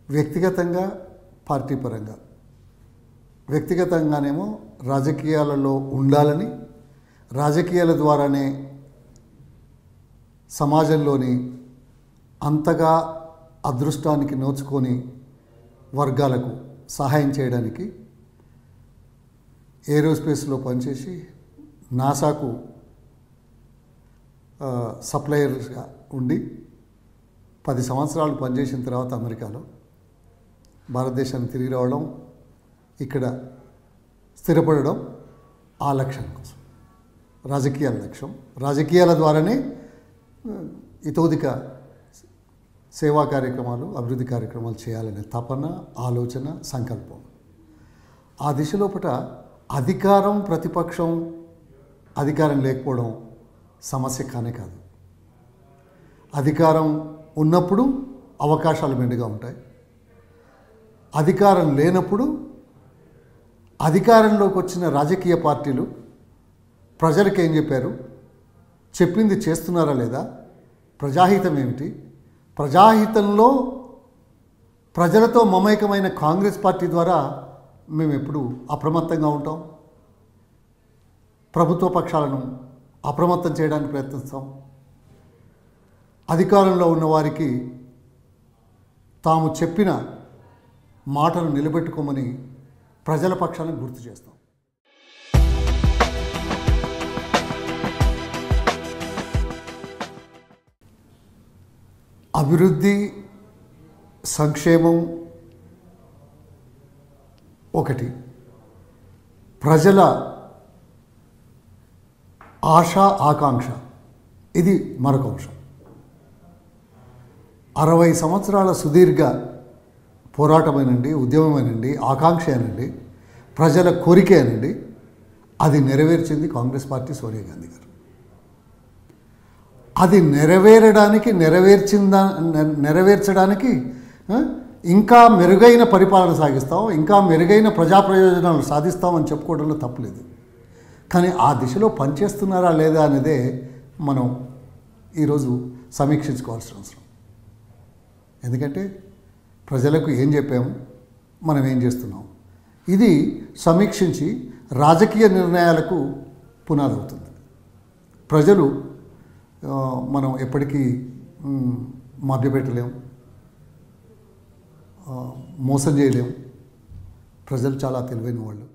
వ్యక్తిగతంగా పార్టీ పరంగా వ్యక్తిగతంగానేమో రాజకీయాలలో ఉండాలని రాజకీయాల ద్వారానే సమాజంలోని అంతగా అదృష్టానికి నోచుకొని వర్గాలకు సహాయం చేయడానికి ఏరోస్పేస్లో పనిచేసి నాసాకు ఆ, సప్లయర్గా ఉండి పది సంవత్సరాలు పనిచేసిన తర్వాత అమెరికాలో భారతదేశానికి తిరిగి రావడం ఇక్కడ స్థిరపడడం ఆ లక్ష్యం కోసం రాజకీయాల లక్ష్యం రాజకీయాల ద్వారానే ఆ, ఇతోదిక సేవా కార్యక్రమాలు అభివృద్ధి కార్యక్రమాలు చేయాలనే తపన ఆలోచన సంకల్పం ఆ దిశలోపట అధికారం ప్రతిపక్షం అధికారం లేకపోవడం సమస్య కానే కాదు అధికారం ఉన్నప్పుడు అవకాశాలు మెండుగా ఉంటాయి అధికారం లేనప్పుడు అధికారంలోకి వచ్చిన రాజకీయ పార్టీలు ప్రజలకు ఏం చెప్పారు చెప్పింది చేస్తున్నారా లేదా ప్రజాహితం ఏమిటి ప్రజాహితంలో ప్రజలతో మమేకమైన కాంగ్రెస్ పార్టీ ద్వారా మేము ఎప్పుడు అప్రమత్తంగా ఉంటాం ప్రభుత్వ పక్షాలను అప్రమత్తం చేయడానికి ప్రయత్నిస్తాం అధికారంలో ఉన్న వారికి తాము చెప్పిన మాటను నిలబెట్టుకోమని ప్రజల పక్షాలను గుర్తు చేస్తాం అభివృద్ధి సంక్షేమం ఒకటి ప్రజల ఆశ ఆకాంక్ష ఇది మరొక అంశం అరవై సంవత్సరాల సుదీర్ఘ పోరాటమేనండి ఉద్యమమేనండి ఆకాంక్ష అనండి ప్రజల కోరికే అనండి అది నెరవేర్చింది కాంగ్రెస్ పార్టీ సోనియా గాంధీ గారు అది నెరవేరడానికి నెరవేర్చిందా నె- నెరవేర్చడానికి ఆ, ఇంకా మెరుగైన పరిపాలన సాగిస్తాం ఇంకా మెరుగైన ప్రజా ప్రయోజనాలు సాధిస్తామని చెప్పుకోవడంలో తప్పులేదు కానీ ఆ దిశలో పనిచేస్తున్నారా లేదా అనేదే మనం ఈరోజు సమీక్షించుకోవాల్సిన అవసరం ఎందుకంటే ప్రజలకు ఏం చెప్పాము మనం ఏం చేస్తున్నాం ఇది సమీక్షించి రాజకీయ నిర్ణయాలకు పునాది అవుతుంది ప్రజలు ఆ, మనం ఎప్పటికీ మ్, మభ్యపెట్టలేం ఆ, మోసం చేయలేం ప్రజలు చాలా తెలివైన వాళ్ళు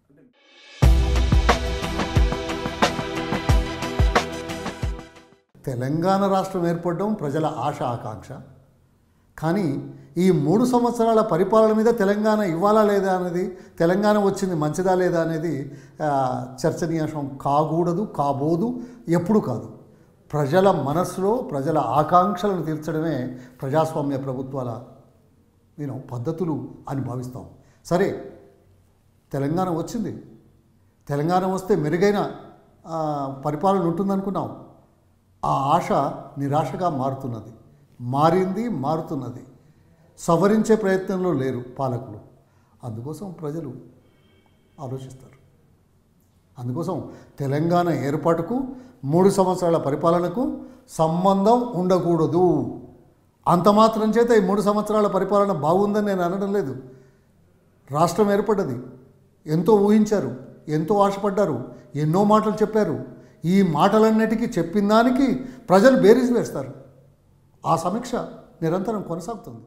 తెలంగాణ రాష్ట్రం ఏర్పడడం ప్రజల ఆశ ఆకాంక్ష కానీ ఈ మూడు సంవత్సరాల పరిపాలన మీద తెలంగాణ ఇవ్వాలా లేదా అనేది తెలంగాణ వచ్చింది మంచిదా లేదా అనేది ఆ, చర్చనీయాంశం కాకూడదు కాబోదు ఎప్పుడు కాదు ప్రజల మనస్సులో ప్రజల ఆకాంక్షలను తీర్చడమే ప్రజాస్వామ్య ప్రభుత్వాల నేను పద్ధతులు అని భావిస్తాం సరే తెలంగాణ వచ్చింది తెలంగాణ వస్తే మెరుగైన ఆ, పరిపాలన ఉంటుందనుకున్నాం ఆ ఆశ నిరాశగా మారుతున్నది మారింది మారుతున్నది సవరించే ప్రయత్నంలో లేరు పాలకులు అందుకోసం ప్రజలు ఆలోచిస్తారు అందుకోసం తెలంగాణ ఏర్పాటుకు మూడు సంవత్సరాల పరిపాలనకు సంబంధం ఉండకూడదు అంత మాత్రం చేత ఈ మూడు సంవత్సరాల పరిపాలన బాగుందని నేను అనడం లేదు రాష్ట్రం ఏర్పడ్డది ఎంతో ఊహించారు ఎంతో ఆశపడ్డారు ఎన్నో మాటలు చెప్పారు ఈ మాటలన్నిటికీ చెప్పిన దానికి ప్రజలు బేరీజ్ వేస్తారు ఆ సమీక్ష నిరంతరం కొనసాగుతుంది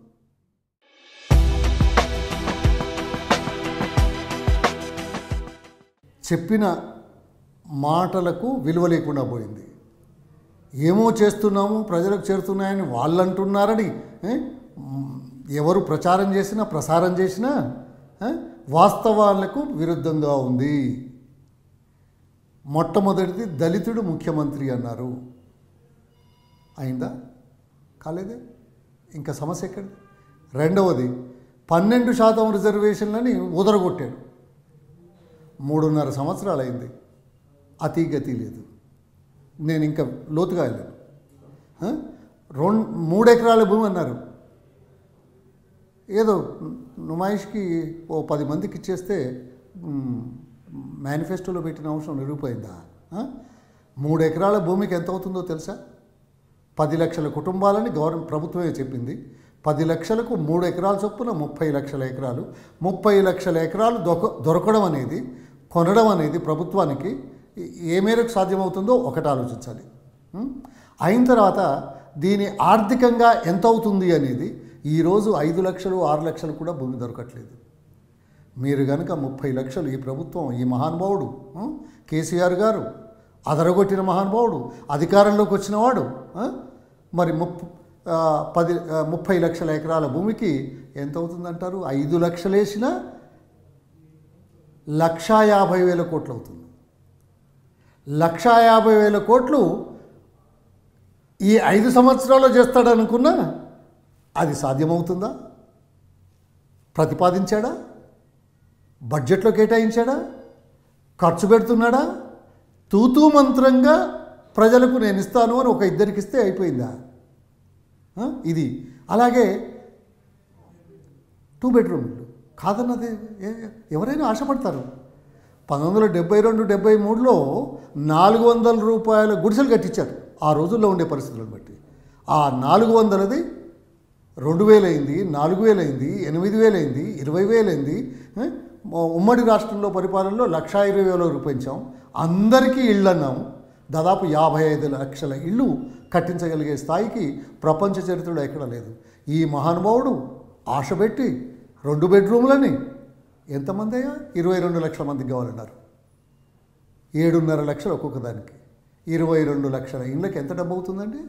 చెప్పిన మాటలకు విలువ లేకుండా పోయింది ఏమో చేస్తున్నాము ప్రజలకు చేరుతున్నాయని వాళ్ళు అంటున్నారని ఏ? మ్, ఎవరు ప్రచారం చేసినా ప్రసారం చేసినా ఏ? వాస్తవాలకు విరుద్ధంగా ఉంది మొట్టమొదటిది దళితుడు ముఖ్యమంత్రి అన్నారు అయిందా కాలేదే ఇంకా సమస్య ఎక్కడి రెండవది పన్నెండు శాతం రిజర్వేషన్లని ఉదరగొట్టాడు మూడున్నర సంవత్సరాలు అయింది అతి గతి లేదు నేను ఇంకా లోతుగా వెళ్ళాను ఆ? రెండు మూడు ఎకరాల భూమి అన్నారు ఏదో నుమాయిష్కి ఓ పది మందికి ఇచ్చేస్తే మ్, మేనిఫెస్టోలో పెట్టిన అంశం నిరూపైందా ఆ? మూడు ఎకరాల భూమికి ఎంత అవుతుందో తెలుసా పది లక్షల కుటుంబాలని గవర్నమెంట్ ప్రభుత్వమే చెప్పింది పది లక్షలకు మూడు ఎకరాల చొప్పున ముప్పై లక్షల ఎకరాలు ముప్పై లక్షల ఎకరాలు దొక దొరకడం అనేది కొనడం అనేది ప్రభుత్వానికి ఏ మేరకు సాధ్యమవుతుందో ఒకటి ఆలోచించాలి ఉం? అయిన తర్వాత దీని ఆర్థికంగా ఎంత అవుతుంది అనేది ఈరోజు ఐదు లక్షలు ఆరు లక్షలు కూడా భూమి దొరకట్లేదు మీరు కనుక ముప్పై లక్షలు ఈ ప్రభుత్వం ఈ మహానుభావుడు ఆ, కేసీఆర్ గారు అదరగొట్టిన మహానుభావుడు అధికారంలోకి వచ్చినవాడు ఆ, మరి ముప్ ఆ, పది ఆ, ముప్పై లక్షల ఎకరాల భూమికి ఎంత అవుతుందంటారు ఐదు లక్షలేసిన లక్షా యాభై వేల కోట్లు అవుతుంది లక్షా యాభై వేల కోట్లు ఈ ఐదు సంవత్సరాల్లో చేస్తాడనుకున్నా అది సాధ్యమవుతుందా ప్రతిపాదించాడా బడ్జెట్లో కేటాయించాడా ఖర్చు పెడుతున్నాడా తూతూ మంత్రంగా ప్రజలకు నేను ఇస్తాను అని ఒక ఇద్దరికి ఇస్తే అయిపోయిందా ఆ? ఇది అలాగే టూ బెడ్రూమ్ ఇల్లు కాదన్నది ఏ- ఎవరైనా ఆశపడతారు పంతొమ్మిది వందల డెబ్బై రెండు డెబ్బై మూడులో నాలుగు వందల రూపాయల గుడిసెలు కట్టించారు ఆ రోజుల్లో ఉండే పరిస్థితులను బట్టి ఆ నాలుగు వందలది రెండు వేలైంది నాలుగు వేలైంది ఎనిమిది వేలైంది ఇరవై వేలైంది ఏ? ఉమ్మడి రాష్ట్రంలో పరిపాలనలో లక్షా ఇరవై వేల వరకు పెంచాం అందరికీ ఇళ్ళు అన్నాము దాదాపు యాభై ఐదు లక్షల ఇళ్ళు కట్టించగలిగే స్థాయికి ప్రపంచ చరిత్రలో ఎక్కడ లేదు ఈ మహానుభావుడు ఆశ పెట్టి రెండు బెడ్రూమ్లని ఎంతమంది అయ్యా ఇరవై రెండు లక్షల మందికి కావాలన్నారు ఏడున్నర లక్షలు ఒక్కొక్క దానికి ఇరవై రెండు లక్షల ఇళ్ళకి ఎంత డబ్బు అవుతుందండి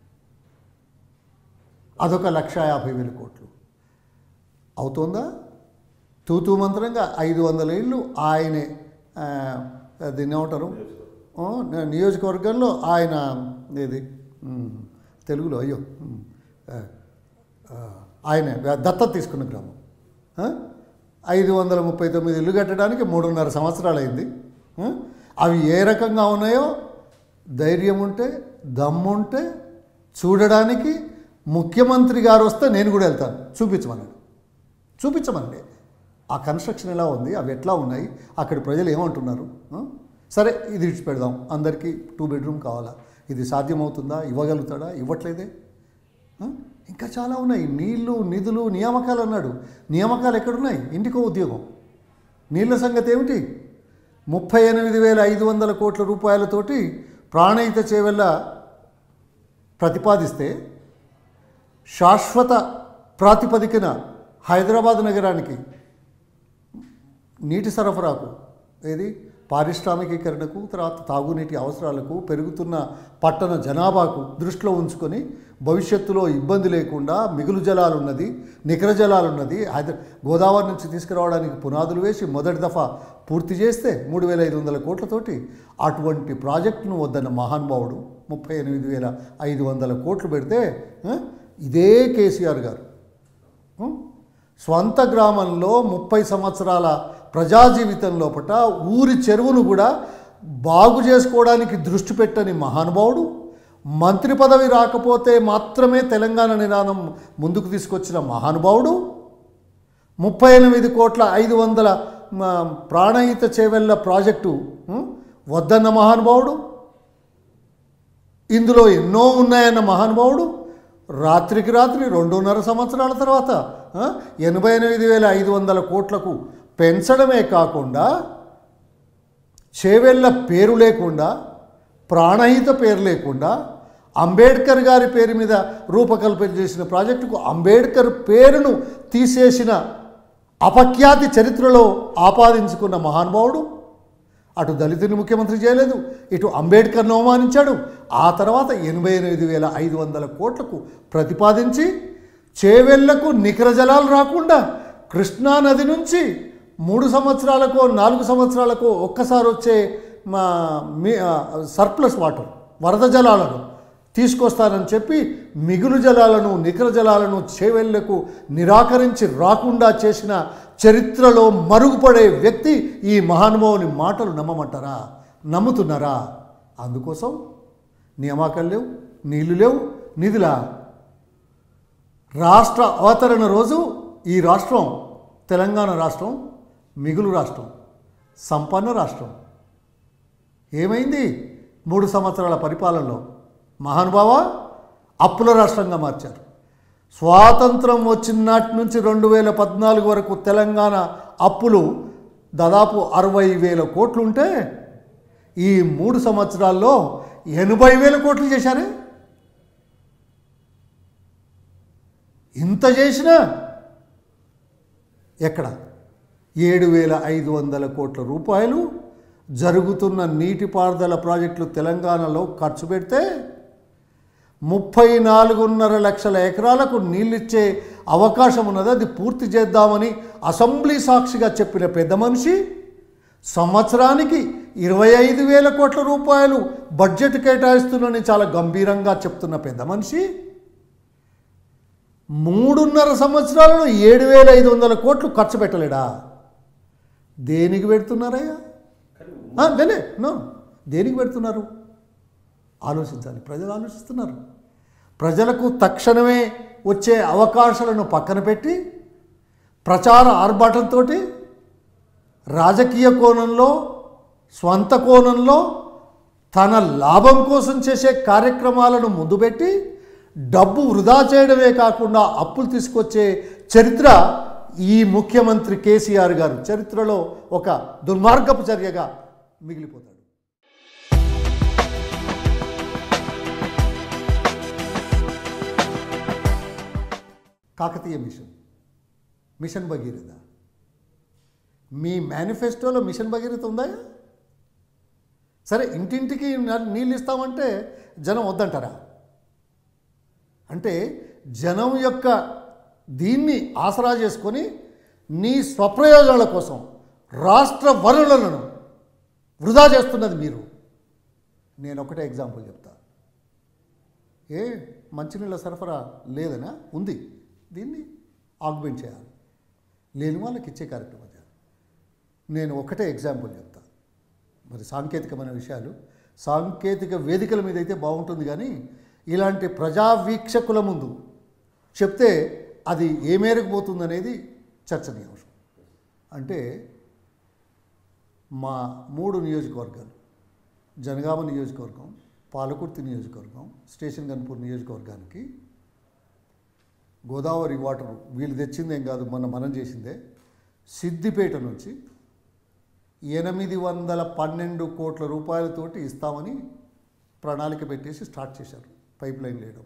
అదొక లక్ష యాభై వేల కోట్లు అవుతుందా తూతూ మంత్రంగా ఐదు వందల ఇళ్ళు ఆయనే ఆ, దీన్ని ఏమంటారు ఆ, నియోజకవర్గంలో ఆయన ఇది ఉమ్, తెలుగులో అయ్యో ఉమ్, ఆ, ఆ, ఆయన దత్తత తీసుకున్న గ్రామం ఆ? ఐదు వందల ముప్పై తొమ్మిది ఇల్లు కట్టడానికి మూడున్నర సంవత్సరాలు అయింది ఆ? అవి ఏ రకంగా ఉన్నాయో ధైర్యం ఉంటే దమ్ముంటే చూడడానికి ముఖ్యమంత్రి గారు వస్తే నేను కూడా వెళ్తాను చూపించమనండి చూపించమండి ఆ కన్స్ట్రక్షన్ ఎలా ఉంది అవి ఎట్లా ఉన్నాయి అక్కడ ప్రజలు ఏమంటున్నారు ఆ? సరే ఇది విడిచిపెడదాం అందరికీ టూ బెడ్రూమ్ కావాలా ఇది సాధ్యమవుతుందా ఇవ్వగలుగుతాడా ఇవ్వట్లేదే ఆ? ఇంకా చాలా ఉన్నాయి నీళ్లు నిధులు నియామకాలు అన్నాడు నియామకాలు ఎక్కడున్నాయి ఇంటికో ఉద్యోగం నీళ్ళ సంగతి ఏమిటి ముప్పై ఎనిమిది వేల ఐదు వందల కోట్ల రూపాయలతోటి ప్రాణహిత చేవెళ్ళ ప్రతిపాదిస్తే శాశ్వత ప్రాతిపదికన హైదరాబాద్ నగరానికి నీటి సరఫరాకు ఏది పారిశ్రామికీకరణకు తర్వాత తాగునీటి అవసరాలకు పెరుగుతున్న పట్టణ జనాభాకు దృష్టిలో ఉంచుకొని భవిష్యత్తులో ఇబ్బంది లేకుండా మిగులు జలాలు ఉన్నది నికర జలాలు ఉన్నది హైదరా గోదావరి నుంచి తీసుకురావడానికి పునాదులు వేసి మొదటి దఫా పూర్తి చేస్తే మూడు వేల ఐదు వందల కోట్లతోటి అటువంటి ప్రాజెక్టును వద్దన్న మహానుభావుడు ముప్పై ఎనిమిది వేల ఐదు వందల కోట్లు పెడితే ఆ, ఇదే కేసీఆర్ గారు ఉం? స్వంత గ్రామంలో ముప్పై సంవత్సరాల ప్రజా జీవితం లోపట ఊరి చెరువును కూడా బాగు చేసుకోవడానికి దృష్టి పెట్టని మహానుభావుడు మంత్రి పదవి రాకపోతే మాత్రమే తెలంగాణ నినాదం ముందుకు తీసుకొచ్చిన మహానుభావుడు ముప్పై ఎనిమిది కోట్ల ఐదు వందల మ, ప్రాణహిత చేవెళ్ళ ప్రాజెక్టు ఉం? వద్దన్న మహానుభావుడు ఇందులో ఎన్నో ఉన్నాయన్న మహానుభావుడు రాత్రికి రాత్రి రెండున్నర సంవత్సరాల తర్వాత ఆ, ఎనభై ఎనిమిది వేల ఐదు వందల కోట్లకు పెంచడమే కాకుండా చేవెళ్ళ పేరు లేకుండా ప్రాణహిత పేరు లేకుండా అంబేద్కర్ గారి పేరు మీద రూపకల్పన చేసిన ప్రాజెక్టుకు అంబేద్కర్ పేరును తీసేసిన అపఖ్యాతి చరిత్రలో ఆపాదించుకున్న మహానుభావుడు అటు దళితుని ముఖ్యమంత్రి చేయలేదు ఇటు అంబేద్కర్ను అవమానించాడు ఆ తర్వాత ఎనభై ఎనిమిది వేల ఐదు వందల కోట్లకు ప్రతిపాదించి చేవెళ్లకు నికర జలాలు రాకుండా కృష్ణా నది నుంచి మూడు సంవత్సరాలకో నాలుగు సంవత్సరాలకో ఒక్కసారి వచ్చే మా మీ ఆ, సర్ప్లస్ వాటర్ వరద జలాలను తీసుకొస్తానని చెప్పి మిగులు జలాలను నికర జలాలను చేవెళ్లకు నిరాకరించి రాకుండా చేసిన చరిత్రలో మరుగుపడే వ్యక్తి ఈ మహానుభావుని మాటలు నమ్మమంటారా నమ్ముతున్నారా అందుకోసం నియామకాలు లేవు నీళ్లు లేవు నిధులా రాష్ట్ర అవతరణ రోజు ఈ రాష్ట్రం తెలంగాణ రాష్ట్రం మిగులు రాష్ట్రం సంపన్న రాష్ట్రం ఏమైంది మూడు సంవత్సరాల పరిపాలనలో మహానుభావ అప్పుల రాష్ట్రంగా మార్చారు స్వాతంత్రం వచ్చిన నాటి నుంచి రెండు వేల పద్నాలుగు వరకు తెలంగాణ అప్పులు దాదాపు అరవై వేల కోట్లు ఉంటే ఈ మూడు సంవత్సరాల్లో ఎనభై వేల కోట్లు చేశారే ఇంత చేసినా ఎక్కడ ఏడు వేల ఐదు వందల కోట్ల రూపాయలు జరుగుతున్న నీటిపారుదల ప్రాజెక్టులు తెలంగాణలో ఖర్చు పెడితే ముప్పై నాలుగున్నర లక్షల ఎకరాలకు నీళ్ళిచ్చే అవకాశం ఉన్నది అది పూర్తి చేద్దామని అసెంబ్లీ సాక్షిగా చెప్పిన పెద్ద మనిషి సంవత్సరానికి ఇరవై ఐదు వేల కోట్ల రూపాయలు బడ్జెట్ కేటాయిస్తున్నానని చాలా గంభీరంగా చెప్తున్న పెద్ద మనిషి మూడున్నర సంవత్సరాలలో ఏడు వేల ఐదు వందల కోట్లు ఖర్చు పెట్టలేడా దేనికి పెడుతున్నారయ్యా ఆ, లేలే నో దేనికి పెడుతున్నారు ఆలోచించాలి ప్రజలు ఆలోచిస్తున్నారు ప్రజలకు తక్షణమే వచ్చే అవకాశాలను పక్కన పెట్టి ప్రచార ఆర్భాటంతో రాజకీయ కోణంలో స్వంత కోణంలో తన లాభం కోసం చేసే కార్యక్రమాలను ముందు పెట్టి డబ్బు వృధా చేయడమే కాకుండా అప్పులు తీసుకొచ్చే చరిత్ర ఈ ముఖ్యమంత్రి కేసీఆర్ గారు చరిత్రలో ఒక దుర్మార్గపు చర్యగా మిగిలిపోతాడు కాకతీయ మిషన్ మిషన్ భగీరథ మీ మేనిఫెస్టోలో మిషన్ భగీరథ ఉందా సరే ఇంటింటికి న- నీళ్ళు ఇస్తామంటే జనం వద్దంటారా అంటే జనం యొక్క దీన్ని ఆసరా చేసుకొని నీ స్వప్రయోజనాల కోసం రాష్ట్ర వనరులను వృధా చేస్తున్నది మీరు నేను ఒకటే ఎగ్జాంపుల్ చెప్తా ఏ మంచినీళ్ళ సరఫరా లేదనా ఉంది దీన్ని ఆగ్మెంట్ చేయాలి లేని వాళ్ళకి ఇచ్చే కార్యక్రమం చేయాలి నేను ఒకటే ఎగ్జాంపుల్ చెప్తా మరి సాంకేతికమైన విషయాలు సాంకేతిక వేదికల మీద అయితే బాగుంటుంది కానీ ఇలాంటి ప్రజా వీక్షకుల ముందు చెప్తే అది ఏ మేరకు పోతుందనేది చర్చనీయాంశం అంటే మా మూడు నియోజకవర్గాలు జనగామ నియోజకవర్గం పాలకుర్తి నియోజకవర్గం స్టేషన్ గన్పూర్ నియోజకవర్గానికి గోదావరి వాటర్ వీళ్ళు తెచ్చిందేం కాదు మొన్న మనం చేసిందే సిద్దిపేట నుంచి ఎనిమిది వందల పన్నెండు కోట్ల రూపాయలతోటి ఇస్తామని ప్రణాళిక పెట్టేసి స్టార్ట్ చేశారు పైప్ లైన్ వేయడం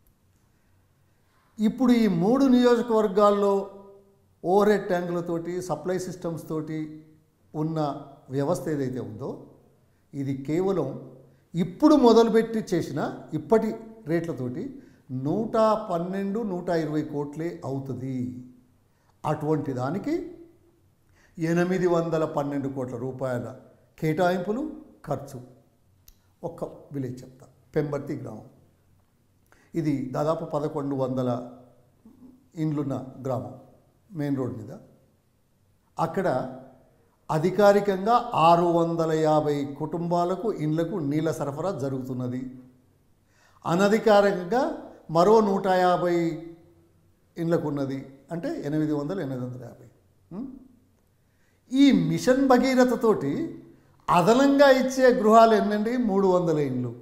ఇప్పుడు ఈ మూడు నియోజకవర్గాల్లో ఓవర్ హెడ్ ట్యాంకులతోటి సప్లై సిస్టమ్స్ తోటి ఉన్న వ్యవస్థ ఏదైతే ఉందో ఇది కేవలం ఇప్పుడు మొదలుపెట్టి చేసిన ఇప్పటి రేట్లతోటి నూట పన్నెండు నూట ఇరవై కోట్లే అవుతుంది అటువంటి దానికి ఎనిమిది వందల పన్నెండు కోట్ల రూపాయల కేటాయింపులు ఖర్చు ఒక్క విలేజ్ చెప్తా పెంబర్తి గ్రామం ఇది దాదాపు పదకొండు వందల ఇండ్లున్న గ్రామం మెయిన్ రోడ్ మీద అక్కడ అధికారికంగా ఆరు వందల యాభై కుటుంబాలకు ఇండ్లకు నీళ్ళ సరఫరా జరుగుతున్నది అనధికారికంగా మరో నూట యాభై ఇండ్లకు ఉన్నది అంటే ఎనిమిది వందలు ఎనిమిది వందల యాభై ఉం? ఈ మిషన్ భగీరథతోటి అదనంగా ఇచ్చే గృహాలు ఎన్నండి మూడు వందల ఇండ్లు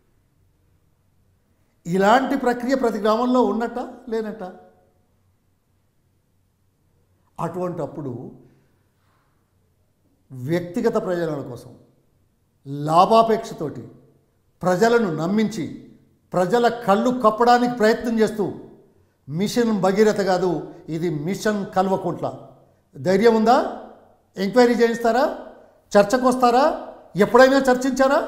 ఇలాంటి ప్రక్రియ ప్రతి గ్రామంలో ఉన్నట్ట లేనట్ట అటువంటప్పుడు వ్యక్తిగత ప్రయోజనాల కోసం లాభాపేక్షతోటి ప్రజలను నమ్మించి ప్రజల కళ్ళు కప్పడానికి ప్రయత్నం చేస్తూ మిషన్ భగీరథ కాదు ఇది మిషన్ కల్వకుంట్ల ధైర్యం ఉందా ఎంక్వైరీ చేయిస్తారా చర్చకు వస్తారా ఎప్పుడైనా చర్చించారా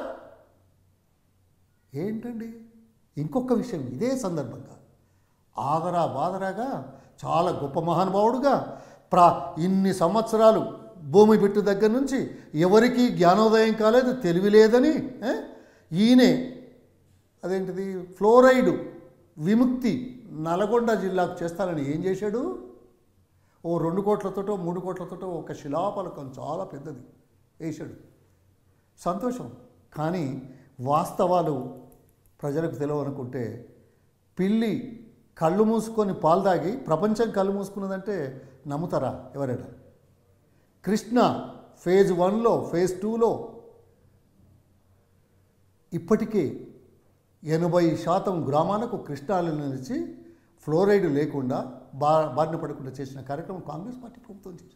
ఏంటండి ఇంకొక విషయం ఇదే సందర్భంగా ఆదరా బాదరాగా చాలా గొప్ప మహానుభావుడుగా ప్రా ఇన్ని సంవత్సరాలు భూమి పెట్టు దగ్గర నుంచి ఎవరికీ జ్ఞానోదయం కాలేదు తెలివి లేదని ఏ? ఈయనే అదేంటిది ఫ్లోరైడ్ విముక్తి నల్గొండ జిల్లాకు చేస్తానని ఏం చేశాడు ఓ రెండు కోట్లతోటో మూడు కోట్లతోటో ఒక శిలాపలకం చాలా పెద్దది వేశాడు సంతోషం కానీ వాస్తవాలు ప్రజలకు తెలియనుకుంటే పిల్లి కళ్ళు మూసుకొని పాలు తాగి ప్రపంచం కళ్ళు మూసుకున్నదంటే నమ్ముతారా ఎవరైనా కృష్ణ ఫేజ్ వన్లో ఫేజ్ టూలో ఇప్పటికే ఎనభై శాతం గ్రామాలకు కృష్ణాలు నిలిచి ఫ్లోరైడ్ లేకుండా బా బారిన పడకుండా చేసిన కార్యక్రమం కాంగ్రెస్ పార్టీ ప్రభుత్వం చేసింది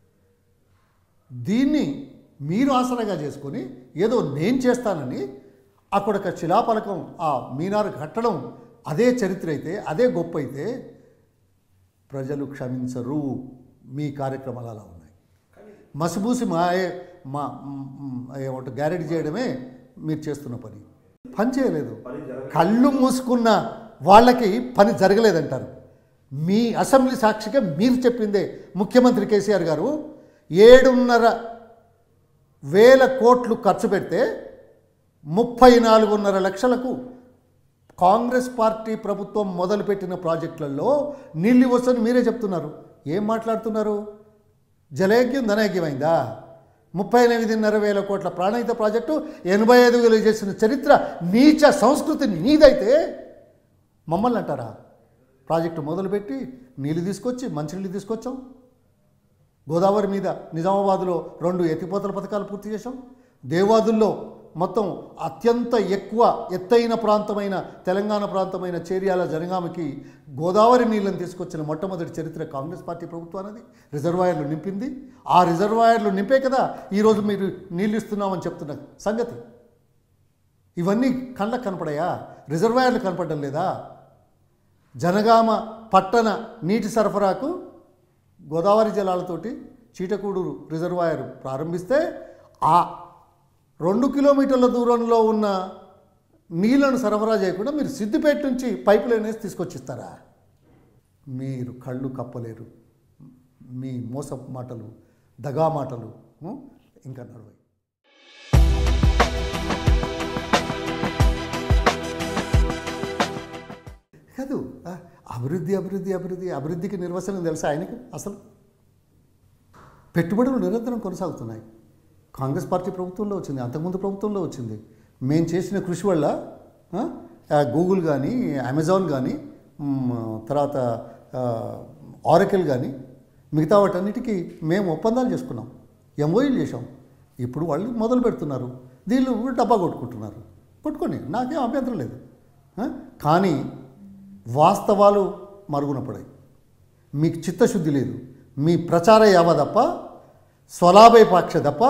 దీన్ని మీరు ఆసరాగా చేసుకొని ఏదో నేను చేస్తానని అక్కడ ఒక శిలాపలకం ఆ మీనారు కట్టడం అదే చరిత్ర అయితే అదే గొప్ప అయితే ప్రజలు క్షమించరు మీ కార్యక్రమాలు అలా ఉన్నాయి మసిబూసి మా మా ఏమంటారు గ్యారెంటీ చేయడమే మీరు చేస్తున్న పని పని చేయలేదు కళ్ళు మూసుకున్న వాళ్ళకి పని జరగలేదంటారు మీ అసెంబ్లీ సాక్షిగా మీరు చెప్పిందే ముఖ్యమంత్రి కేసీఆర్ గారు ఏడున్నర వేల కోట్లు ఖర్చు పెడితే ముప్పై నాలుగున్నర లక్షలకు కాంగ్రెస్ పార్టీ ప్రభుత్వం మొదలుపెట్టిన ప్రాజెక్టులలో నీళ్ళు వస్తుందని మీరే చెప్తున్నారు ఏం మాట్లాడుతున్నారు జలయజ్ఞం ధనయజ్ఞమైందా ముప్పై ఎనిమిదిన్నర వేల కోట్ల ప్రాణహిత ప్రాజెక్టు ఎనభై ఐదు వేలు చేసిన చరిత్ర నీచ సంస్కృతి నీదైతే మమ్మల్ని అంటారా ప్రాజెక్టు మొదలుపెట్టి నీళ్ళు తీసుకొచ్చి మంచినీళ్ళు తీసుకొచ్చాం గోదావరి మీద నిజామాబాద్లో రెండు ఎత్తిపోతల పథకాలు పూర్తి చేశాం దేవాదుల్లో మొత్తం అత్యంత ఎక్కువ ఎత్తైన ప్రాంతమైన తెలంగాణ ప్రాంతమైన చేరియాల జనగామకి గోదావరి నీళ్ళని తీసుకొచ్చిన మొట్టమొదటి చరిత్ర కాంగ్రెస్ పార్టీ ప్రభుత్వానికి రిజర్వాయర్లు నింపింది ఆ రిజర్వాయర్లు నింపే కదా ఈరోజు మీరు నీళ్ళు ఇస్తున్నామని చెప్తున్న సంగతి ఇవన్నీ కళ్ళకు కనపడాయా రిజర్వాయర్లు కనపడడం లేదా జనగామ పట్టణ నీటి సరఫరాకు గోదావరి జలాలతోటి చీటకూడూరు రిజర్వాయర్ ప్రారంభిస్తే ఆ రెండు కిలోమీటర్ల దూరంలో ఉన్న నీళ్లను సరఫరా చేయకుండా మీరు సిద్దిపేట నుంచి పైప్ లైన్ వేసి తీసుకొచ్చిస్తారా మీరు కళ్ళు కప్పలేరు మీ మోస మాటలు దగా మాటలు ఉం? ఇంకా నడవై కాదు ఆ, అభివృద్ధి అభివృద్ధి అభివృద్ధి అభివృద్ధికి నిర్వచనం తెలుసా ఆయనకు అసలు పెట్టుబడులు నిరంతరం కొనసాగుతున్నాయి కాంగ్రెస్ పార్టీ ప్రభుత్వంలో వచ్చింది అంతకుముందు ప్రభుత్వంలో వచ్చింది మేము చేసిన కృషి వల్ల ఆ, ఆ, గూగుల్ కానీ అమెజాన్ కానీ మ్, తర్వాత ఆ, ఆరకిల్ కానీ మిగతా వాటన్నిటికీ మేము ఒప్పందాలు చేసుకున్నాం ఎంఓఈలు చేసాం ఇప్పుడు వాళ్ళు మొదలు పెడుతున్నారు దీళ్ళు డబ్బా కొట్టుకుంటున్నారు కొట్టుకొని నాకేం అభ్యంతరం లేదు ఆ? కానీ వాస్తవాలు మరుగున పడాయి మీకు చిత్తశుద్ధి లేదు మీ ప్రచార యావ తప్ప స్వలాభయ పాక్ష తప్ప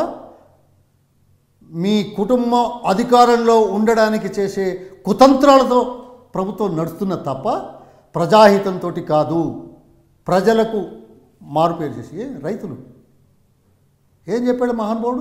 మీ కుటుంబం అధికారంలో ఉండడానికి చేసే కుతంత్రాలతో ప్రభుత్వం నడుస్తున్న తప్ప ప్రజాహితంతో కాదు ప్రజలకు మారుపేరు చేసి ఏ రైతులు ఏం చెప్పాడు మహానుభావుడు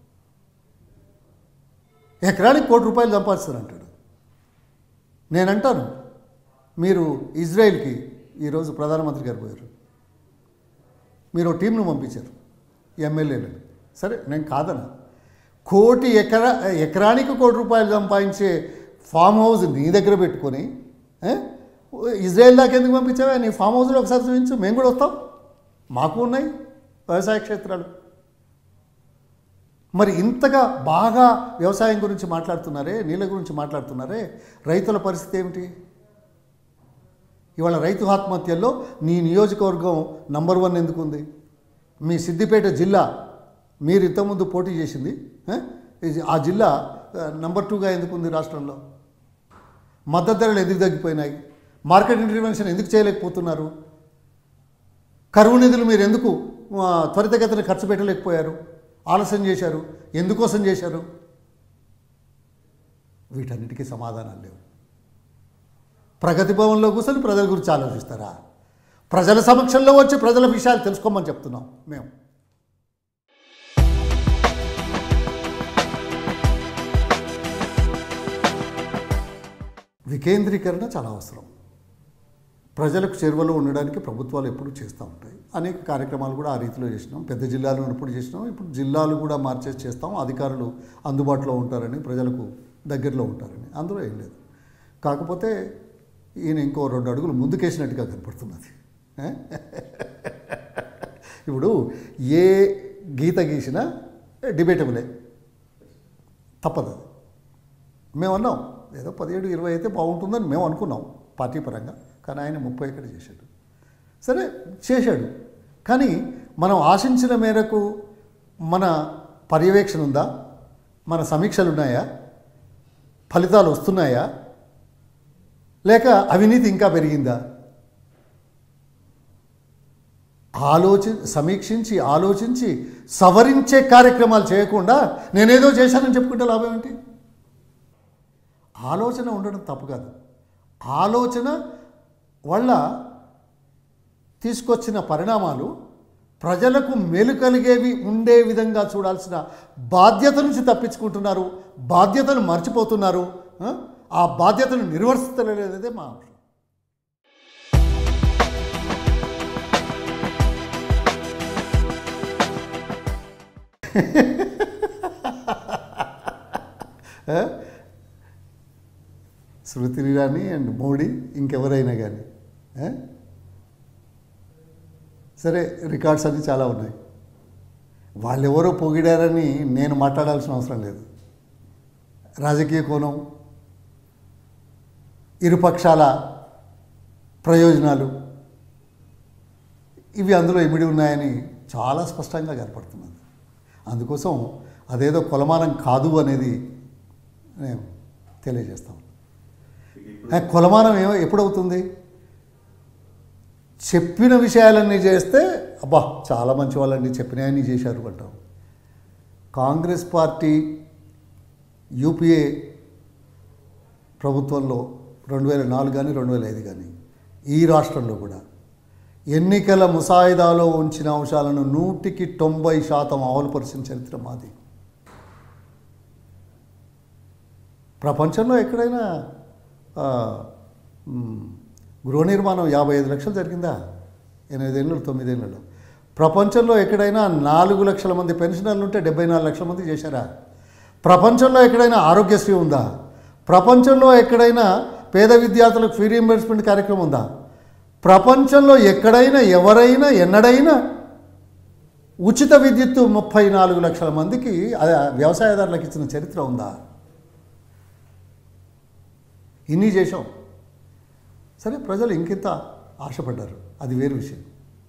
ఎకరానికి కోటి రూపాయలు సంపాదిస్తారంటాడు నేనంటాను మీరు ఇజ్రాయెల్కి ఈరోజు ప్రధానమంత్రి గారు పోయారు మీరు ఓ టీంను పంపించారు ఎమ్మెల్యేలను సరే నేను కాదనా కోటి ఎకరా ఎకరానికి కోటి రూపాయలు సంపాదించే ఫామ్ హౌస్ నీ దగ్గర పెట్టుకొని ఏ? ఇజ్రాయెల్ దాకా ఎందుకు పంపించావా నీ ఫామ్ హౌస్లో ఒకసారి చూపించు మేము కూడా వస్తాం మాకు ఉన్నాయి వ్యవసాయ క్షేత్రాలు మరి ఇంతగా బాగా వ్యవసాయం గురించి మాట్లాడుతున్నారే నీళ్ళ గురించి మాట్లాడుతున్నారే రైతుల పరిస్థితి ఏమిటి ఇవాళ రైతు ఆత్మహత్యల్లో నీ నియోజకవర్గం నంబర్ వన్ ఎందుకు ఉంది మీ సిద్దిపేట జిల్లా మీరు ఇంతకుముందు పోటీ చేసింది ఆ? ఇది- ఆ జిల్లా ఆ, నంబర్ టూగా ఎందుకు ఉంది రాష్ట్రంలో మద్దతు ధరలు ఎందుకు తగ్గిపోయినాయి మార్కెట్ ఇంటర్వెన్షన్ ఎందుకు చేయలేకపోతున్నారు కరువు నిధులు మీరు ఎందుకు ఆ, త్వరితగతిన ఖర్చు పెట్టలేకపోయారు ఆలస్యం చేశారు ఎందుకోసం చేశారు వీటన్నిటికీ సమాధానాలు లేవు ప్రగతి భవన్లో కూర్చొని ప్రజల గురించి ఆలోచిస్తారా ప్రజల సమక్షంలో వచ్చి ప్రజల విషయాలు తెలుసుకోమని చెప్తున్నాం మేము వికేంద్రీకరణ చాలా అవసరం ప్రజలకు చేరువలో ఉండడానికి ప్రభుత్వాలు ఎప్పుడూ చేస్తూ ఉంటాయి అనేక కార్యక్రమాలు కూడా ఆ రీతిలో చేసినాం పెద్ద జిల్లాలు ఉన్నప్పుడు చేసినాం ఇప్పుడు జిల్లాలు కూడా మార్చేసి చేస్తాం అధికారులు అందుబాటులో ఉంటారని ప్రజలకు దగ్గరలో ఉంటారని అందులో ఏం లేదు కాకపోతే ఈయన ఇంకో రెండు అడుగులు ముందుకేసినట్టుగా కనపడుతున్నది ఏ? ఇప్పుడు ఏ గీత గీసినా డిబేటబులే తప్పదు అది మేము అన్నాం ఏదో పదిహేడు ఇరవై అయితే బాగుంటుందని మేము అనుకున్నాం పార్టీ పరంగా కానీ ఆయన ముప్పై ఎక్కడ చేశాడు సరే చేశాడు కానీ మనం ఆశించిన మేరకు మన పర్యవేక్షణ ఉందా మన సమీక్షలు ఉన్నాయా ఫలితాలు వస్తున్నాయా లేక అవినీతి ఇంకా పెరిగిందా ఆలోచి సమీక్షించి ఆలోచించి సవరించే కార్యక్రమాలు చేయకుండా నేనేదో చేశానని చెప్పుకుంటే లాభం ఏంటి ఆలోచన ఉండడం తప్పు కాదు ఆలోచన వల్ల తీసుకొచ్చిన పరిణామాలు ప్రజలకు మేలు కలిగేవి ఉండే విధంగా చూడాల్సిన బాధ్యత నుంచి తప్పించుకుంటున్నారు బాధ్యతను మర్చిపోతున్నారు ఆ? ఆ బాధ్యతను నిర్వర్తిస్తలేదే మా అంశం ఆ? శృతి ఇరానీ అండ్ మోడీ ఇంకెవరైనా కానీ ఆ? సరే రికార్డ్స్ అన్నీ చాలా ఉన్నాయి వాళ్ళెవరో పొగిడారని నేను మాట్లాడాల్సిన అవసరం లేదు రాజకీయ కోణం ఇరుపక్షాల ప్రయోజనాలు ఇవి అందులో ఇమిడి ఉన్నాయని చాలా స్పష్టంగా కనపడుతున్నది అందుకోసం అదేదో కొలమానం కాదు అనేది నేను తెలియజేస్తాను ఆ కొలమానం ఏమో ఎప్పుడవుతుంది చెప్పిన విషయాలన్నీ చేస్తే అబ్బా చాలా మంచి వాళ్ళండి చెప్పినాయని చేశారు అంటాం కాంగ్రెస్ పార్టీ యూపీఏ ప్రభుత్వంలో రెండు వేల నాలుగు కానీ రెండు వేల ఐదు కానీ ఈ రాష్ట్రంలో కూడా ఎన్నికల ముసాయిదాలో ఉంచిన అంశాలను నూటికి తొంభై శాతం అమలుపరిచిన చరిత్ర మాది ప్రపంచంలో ఎక్కడైనా ఆ, మ్, గృహ నిర్మాణం యాభై ఐదు లక్షలు జరిగిందా ఎనిమిదేళ్ళు తొమ్మిదేళ్ళలో ప్రపంచంలో ఎక్కడైనా నాలుగు లక్షల మంది పెన్షనర్లు ఉంటే డెబ్బై నాలుగు లక్షల మంది చేశారా ప్రపంచంలో ఎక్కడైనా ఆరోగ్యశ్రీ ఉందా ప్రపంచంలో ఎక్కడైనా పేద విద్యార్థులకు ఫీ రీంబర్స్మెంట్ కార్యక్రమం ఉందా ప్రపంచంలో ఎక్కడైనా ఎవరైనా ఎన్నడైనా ఉచిత విద్యుత్తు ముప్పై నాలుగు లక్షల మందికి అదే వ్యవసాయదారులకు ఇచ్చిన చరిత్ర ఉందా ఇన్ని చేశాం సరే ప్రజలు ఇంకింత ఆశపడ్డారు అది వేరు విషయం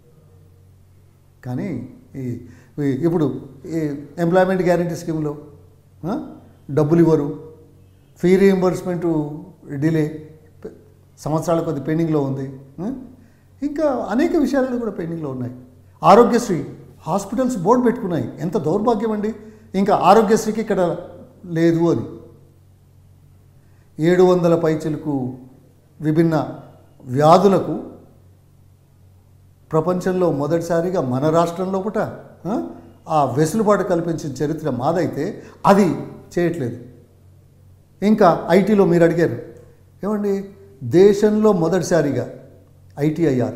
కానీ ఈ ఈ- ఇప్పుడు ఈ ఎంప్లాయ్మెంట్ గ్యారంటీ స్కీమ్లో ఆ, డబ్బులు ఇవ్వరు ఫీ రీఎంబర్స్మెంట్ డిలే పె- సంవత్సరాల కొద్ది పెండింగ్లో ఉంది ఆ? ఇంకా అనేక విషయాలు కూడా పెండింగ్లో ఉన్నాయి ఆరోగ్యశ్రీ హాస్పిటల్స్ బోర్డు పెట్టుకున్నాయి ఎంత దౌర్భాగ్యం అండి ఇంకా ఆరోగ్యశ్రీకి ఇక్కడ లేదు అని ఏడు వందల పైచలకు విభిన్న వ్యాధులకు ప్రపంచంలో మొదటిసారిగా మన రాష్ట్రంలో కూడా ఆ, ఆ వెసులుబాటు కల్పించిన చరిత్ర మాదైతే అది చేయట్లేదు ఇంకా ఐటీలో మీరు అడిగారు ఏమండి దేశంలో మొదటిసారిగా ఐటీఐఆర్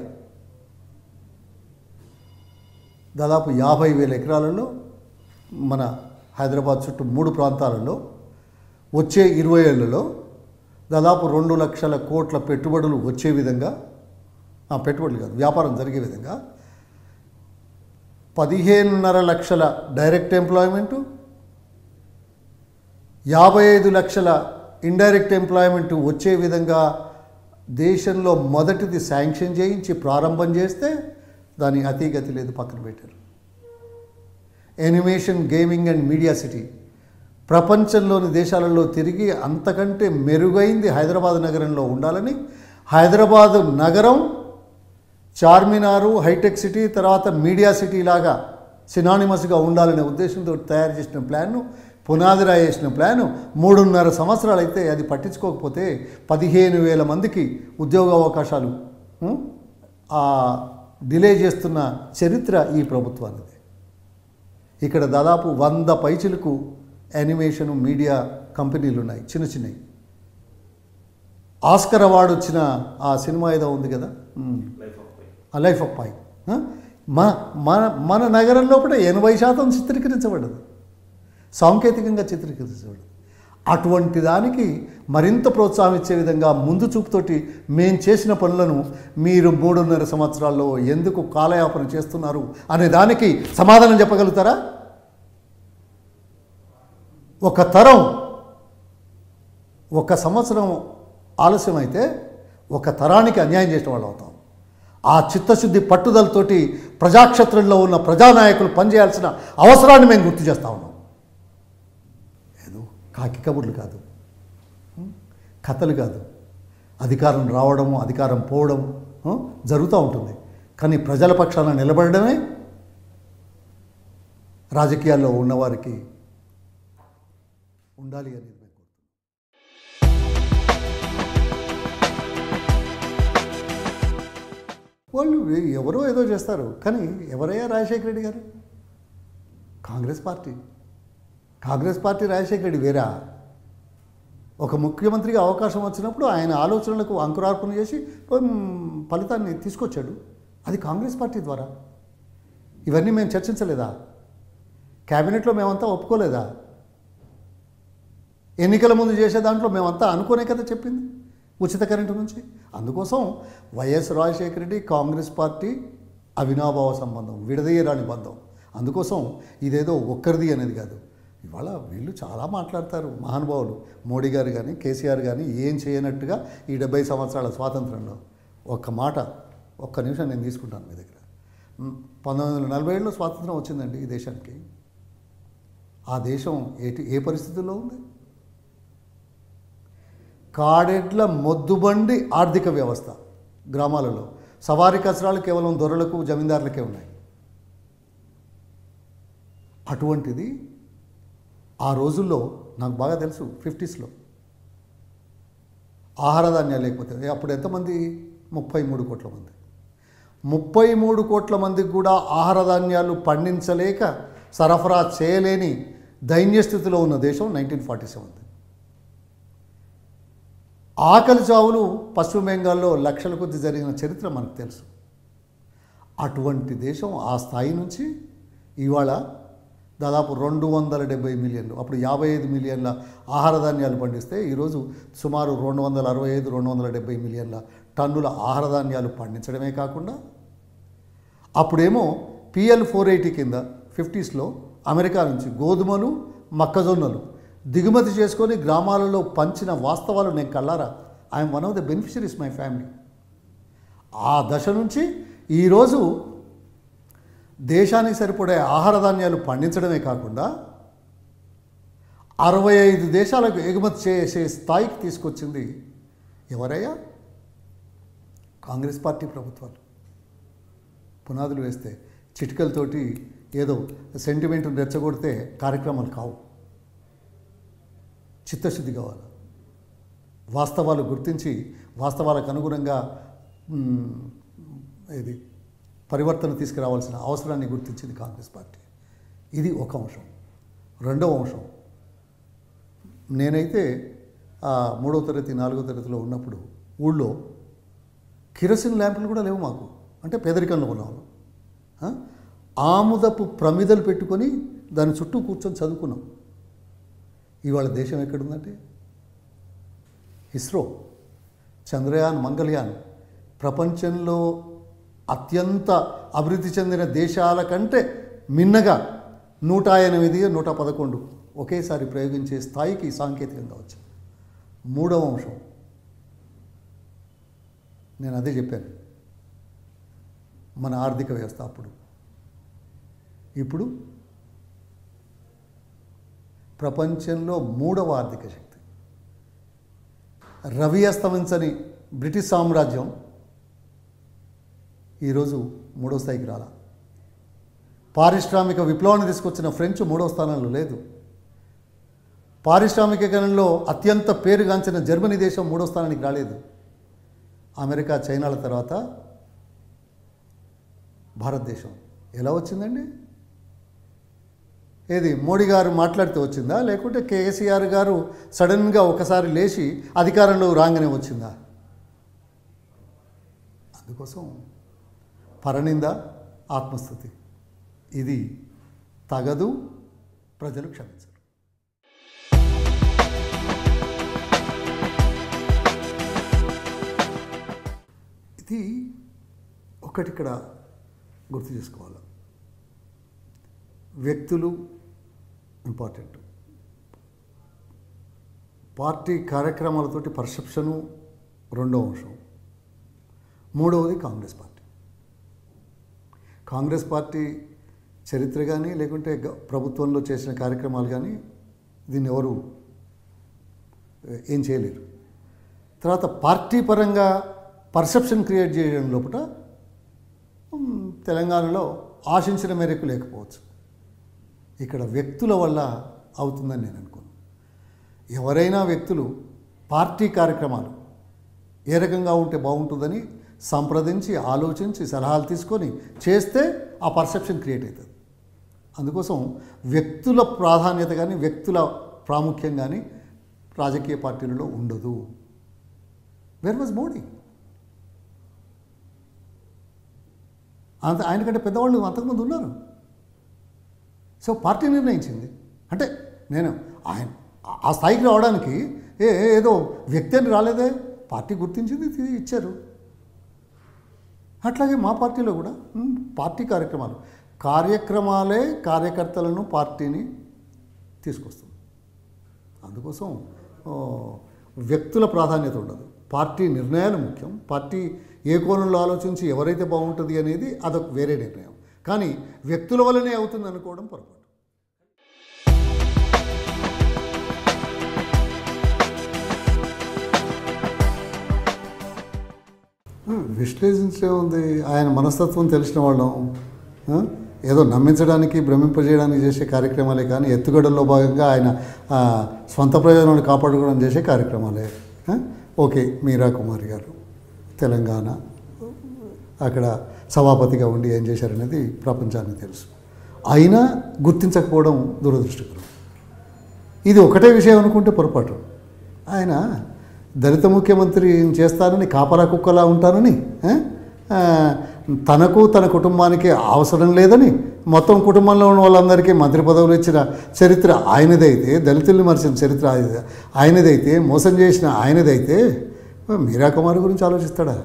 దాదాపు యాభై వేల ఎకరాలలో మన హైదరాబాద్ చుట్టూ మూడు ప్రాంతాలలో వచ్చే ఇరవై ఏళ్లలో దాదాపు రెండు లక్షల కోట్ల పెట్టుబడులు వచ్చే విధంగా ఆ, పెట్టుబడులు కాదు వ్యాపారం జరిగే విధంగా పదిహేనున్నర లక్షల డైరెక్ట్ ఎంప్లాయ్మెంటు యాభై ఐదు లక్షల ఇండైరెక్ట్ ఎంప్లాయ్మెంట్ వచ్చే విధంగా దేశంలో మొదటిది శాంక్షన్ చేయించి ప్రారంభం చేస్తే దాని అతిగతి లేదు పక్కన పెట్టారు animation gaming and media city ప్రపంచంలోని దేశాలలో తిరిగి అంతకంటే మెరుగైంది హైదరాబాద్ నగరంలో ఉండాలని హైదరాబాద్ నగరం చార్మినారు హైటెక్ సిటీ తర్వాత మీడియా సిటీ లాగా సినానిమస్గా ఉండాలనే ఉద్దేశంతో తయారు చేసిన ప్లాన్ను పునాది రాయేసిన ప్లాను మూడున్నర సంవత్సరాలు అయితే అది పట్టించుకోకపోతే పదిహేను వేల మందికి ఉద్యోగ అవకాశాలు ఉం, ఆ డిలే చేస్తున్న చరిత్ర ఈ ప్రభుత్వానిది ఇక్కడ దాదాపు వంద పైచులకు యానిమేషన్ మీడియా కంపెనీలు ఉన్నాయి చిన్న చిన్నవి ఆస్కర్ అవార్డు వచ్చిన ఆ సినిమా ఏదో ఉంది కదా ఉమ్. ఆ లైఫ్ ఆఫ్ పై ఆ? మన మన మన నగరంలో కూడా ఎనభై శాతం చిత్రీకరించబడ్డది సాంకేతికంగా చిత్రీకరించబడ్డది అటువంటి దానికి మరింత ప్రోత్సాహం ఇచ్చే విధంగా ముందు చూపుతోటి మేం చేసిన పనులను మీరు మూడున్నర సంవత్సరాల్లో ఎందుకు కాలయాపన చేస్తున్నారు అనే దానికి సమాధానం చెప్పగలుగుతారా ఒక తరం ఒక సంవత్సరం ఆలస్యమైతే ఒక తరానికి అన్యాయం చేసిన వాళ్ళు అవుతాం ఆ చిత్తశుద్ధి పట్టుదలతోటి ప్రజాక్షేత్రంలో ఉన్న ప్రజానాయకులు పనిచేయాల్సిన అవసరాన్ని మేము గుర్తు చేస్తా ఉన్నాం ఏదో కాకి కబుర్లు కాదు ఉం? కథలు కాదు అధికారం రావడము అధికారం పోవడం ఉం? జరుగుతూ ఉంటుంది కానీ ప్రజల పక్షాన నిలబడమే రాజకీయాల్లో ఉన్నవారికి ఉండాలి అనేది నేను కోరుతున్నాను వాళ్ళు ఎవరో ఏదో చేస్తారు కానీ ఎవరయ్యా రాజశేఖర రెడ్డి గారు కాంగ్రెస్ పార్టీ కాంగ్రెస్ పార్టీ రాజశేఖర రెడ్డి వేరా ఒక ముఖ్యమంత్రిగా అవకాశం వచ్చినప్పుడు ఆయన ఆలోచనలకు అంకురార్పణ చేసి ఉమ్, ఫలితాన్ని తీసుకొచ్చాడు అది కాంగ్రెస్ పార్టీ ద్వారా ఇవన్నీ మేము చర్చించలేదా క్యాబినెట్లో మేమంతా ఒప్పుకోలేదా ఎన్నికల ముందు చేసే దాంట్లో మేమంతా అనుకోనే కదా చెప్పింది ఉచిత కరెంటు నుంచి అందుకోసం వైఎస్ రాజశేఖర రెడ్డి కాంగ్రెస్ పార్టీ అవినాభావ సంబంధం విడదీయరాని బంధం అందుకోసం ఇదేదో ఒక్కరిది అనేది కాదు ఇవాళ వీళ్ళు చాలా మాట్లాడతారు మహానుభావులు మోడీ గారు కానీ కేసీఆర్ కానీ ఏం చేయనట్టుగా ఈ డెబ్బై సంవత్సరాల స్వాతంత్రంలో ఒక్క మాట ఒక్క నిమిషం నేను తీసుకుంటాను మీ దగ్గర మ్, పంతొమ్మిది వందల నలభై ఏడులో స్వాతంత్రం వచ్చిందండి ఈ దేశానికి ఆ దేశం ఏటి ఏ పరిస్థితుల్లో ఉంది కాడెడ్ల మొద్దుబండి ఆర్థిక వ్యవస్థ గ్రామాలలో సవారీ కచరాలు కేవలం దొరలకు జమీందారులకే ఉన్నాయి అటువంటిది ఆ రోజుల్లో నాకు బాగా తెలుసు ఫిఫ్టీస్లో ఆహార ధాన్యాలు లేకపోతే అప్పుడు ఎంతమంది ముప్పై మూడు కోట్ల మంది ముప్పై మూడు కోట్ల మందికి కూడా ఆహార ధాన్యాలు పండించలేక సరఫరా చేయలేని దైన్య స్థితిలో ఉన్న దేశం నైన్టీన్ ఫార్టీ సెవెన్ ఆకలి చావులు పశ్చిమ బెంగాల్లో లక్షల కొద్ది జరిగిన చరిత్ర మనకు తెలుసు అటువంటి దేశం ఆ స్థాయి నుంచి ఇవాళ దాదాపు రెండు వందల డెబ్బై మిలియన్లు అప్పుడు యాభై ఐదు మిలియన్ల ఆహార ధాన్యాలు పండిస్తే ఈరోజు సుమారు రెండు వందల అరవై ఐదు రెండు వందల డెబ్బై మిలియన్ల టన్నుల ఆహార ధాన్యాలు పండించడమే కాకుండా అప్పుడేమో పిఎల్ ఫోర్ ఎయిటీ కింద ఫిఫ్టీస్లో అమెరికా నుంచి గోధుమలు మొక్కజొన్నలు దిగుమతి చేసుకొని గ్రామాలలో పంచిన వాస్తవాలు నేను కళ్ళారా I'm one of the beneficiaries my family ఆ దశ నుంచి ఈరోజు దేశానికి సరిపడే ఆహార ధాన్యాలు పండించడమే కాకుండా అరవై ఐదు దేశాలకు ఎగుమతి చేసే స్థాయికి తీసుకొచ్చింది ఎవరయ్యా కాంగ్రెస్ పార్టీ ప్రభుత్వాలు పునాదులు వేస్తే చిటికలతోటి ఏదో సెంటిమెంట్ రెచ్చగొడితే కార్యక్రమాలు కావు చిత్తశుద్ధి కావాలి వాస్తవాలు గుర్తించి వాస్తవాలకు అనుగుణంగా మ్, ఇది పరివర్తన తీసుకురావాల్సిన అవసరాన్ని గుర్తించింది కాంగ్రెస్ పార్టీ ఇది ఒక అంశం రెండవ అంశం నేనైతే ఆ మూడవ తరగతి నాలుగో తరగతిలో ఉన్నప్పుడు ఊళ్ళో కిరసిన్ ల్యాంపులు కూడా లేవు మాకు అంటే పేదరికంలో ఉన్నవాళ్ళం ఆ? ఆముదపు ప్రమిదలు పెట్టుకొని దాని చుట్టూ కూర్చొని చదువుకున్నాం ఇవాళ దేశం ఎక్కడుందంటే ఇస్రో చంద్రయాన్ మంగళయాన్ ప్రపంచంలో అత్యంత అభివృద్ధి చెందిన దేశాల కంటే మిన్నగా నూట ఎనిమిది నూట పదకొండు ఒకేసారి ప్రయోగించే స్థాయికి సాంకేతికంగా వచ్చింది మూడవ అంశం నేను అదే చెప్పాను మన ఆర్థిక వ్యవస్థ అప్పుడు ఇప్పుడు ప్రపంచంలో మూడవ ఆర్థిక శక్తి రవి అస్తమించని బ్రిటిష్ సామ్రాజ్యం ఈరోజు మూడో స్థాయికి రాలా పారిశ్రామిక విప్లవాన్ని తీసుకొచ్చిన ఫ్రెంచ్ మూడో స్థానంలో లేదు పారిశ్రామికీకరణలో అత్యంత పేరుగాంచిన జర్మనీ దేశం మూడో స్థానానికి రాలేదు అమెరికా చైనాల తర్వాత భారతదేశం ఎలా వచ్చిందండి ఏది మోడీ గారు మాట్లాడితే వచ్చిందా లేకుంటే కేసీఆర్ గారు సడన్గా ఒకసారి లేచి అధికారంలో రాగానే వచ్చిందా అందుకోసం పరనింద ఆత్మస్థుతి ఇది తగదు ప్రజలు క్షమించరు ఇది ఒకటి ఇక్కడ గుర్తు చేసుకోవాలి వ్యక్తులు ఇంపార్టెంట్ పార్టీ కార్యక్రమాలతోటి పర్సెప్షను రెండో అంశం మూడవది కాంగ్రెస్ పార్టీ కాంగ్రెస్ పార్టీ చరిత్ర కానీ లేకుంటే గ- ప్రభుత్వంలో చేసిన కార్యక్రమాలు కానీ దీన్ని ఎవరు ఏ, ఏం చేయలేరు తర్వాత పార్టీ పరంగా పర్సెప్షన్ క్రియేట్ చేయడం లోపల మ్, తెలంగాణలో ఆశించిన మేరకు లేకపోవచ్చు ఇక్కడ వ్యక్తుల వల్ల అవుతుందని నేను అనుకోను ఎవరైనా వ్యక్తులు పార్టీ కార్యక్రమాలు ఏ రకంగా ఉంటే బాగుంటుందని సంప్రదించి ఆలోచించి సలహాలు తీసుకొని చేస్తే ఆ పర్సెప్షన్ క్రియేట్ అవుతుంది అందుకోసం వ్యక్తుల ప్రాధాన్యత కానీ వ్యక్తుల ప్రాముఖ్యం కానీ రాజకీయ పార్టీలలో ఉండదు వెర్ వాజ్ మోడీ అంత ఆయనకంటే పెద్దవాళ్ళు అంతకుముందు ఉన్నారు సో పార్టీ నిర్ణయించింది అంటే నేను ఆయన ఆ స్థాయికి రావడానికి ఏ ఏదో వ్యక్తి అని రాలేదే పార్టీ గుర్తించింది ఇది ఇచ్చారు అట్లాగే మా పార్టీలో కూడా ఉమ్, పార్టీ కార్యక్రమాలు కార్యక్రమాలే కార్యకర్తలను పార్టీని తీసుకొస్తుంది అందుకోసం ఓ, వ్యక్తుల ప్రాధాన్యత ఉండదు పార్టీ నిర్ణయాలు ముఖ్యం పార్టీ ఏ కోణంలో ఆలోచించి ఎవరైతే బాగుంటుంది అనేది అదొక వేరే నిర్ణయం కానీ వ్యక్తుల వల్లనే అవుతుంది అనుకోవడం పొరపాటు విశ్లేషించే ఉంది ఆయన మనస్తత్వం తెలిసిన వాళ్ళం ఆ? ఏదో నమ్మించడానికి భ్రమింపజేయడానికి చేసే కార్యక్రమాలే కానీ ఎత్తుగడల్లో భాగంగా ఆయన ఆ, స్వంత ప్రయోజనాలు కాపాడుకోవడం చేసే కార్యక్రమాలే ఆ? ఓకే మీరా కుమారి గారు తెలంగాణ అక్కడ సభాపతిగా ఉండి ఏం చేశారనేది ప్రపంచానికి తెలుసు అయినా గుర్తించకపోవడం దురదృష్టకరం ఇది ఒకటే విషయం అనుకుంటే పొరపాటు ఆయన దళిత ముఖ్యమంత్రి చేస్తానని కాపలా కుక్కలా ఉంటానని ఆ? ఆ, తనకు తన కుటుంబానికి అవసరం లేదని మొత్తం కుటుంబంలో ఉన్న వాళ్ళందరికీ మంత్రి పదవులు ఇచ్చిన చరిత్ర ఆయనదైతే దళితుల్ని మరిచిన చరిత్ర ఆయన- ఆయనదైతే మోసం చేసిన ఆయనదైతే మీరా కుమార్ గురించి ఆలోచిస్తాడా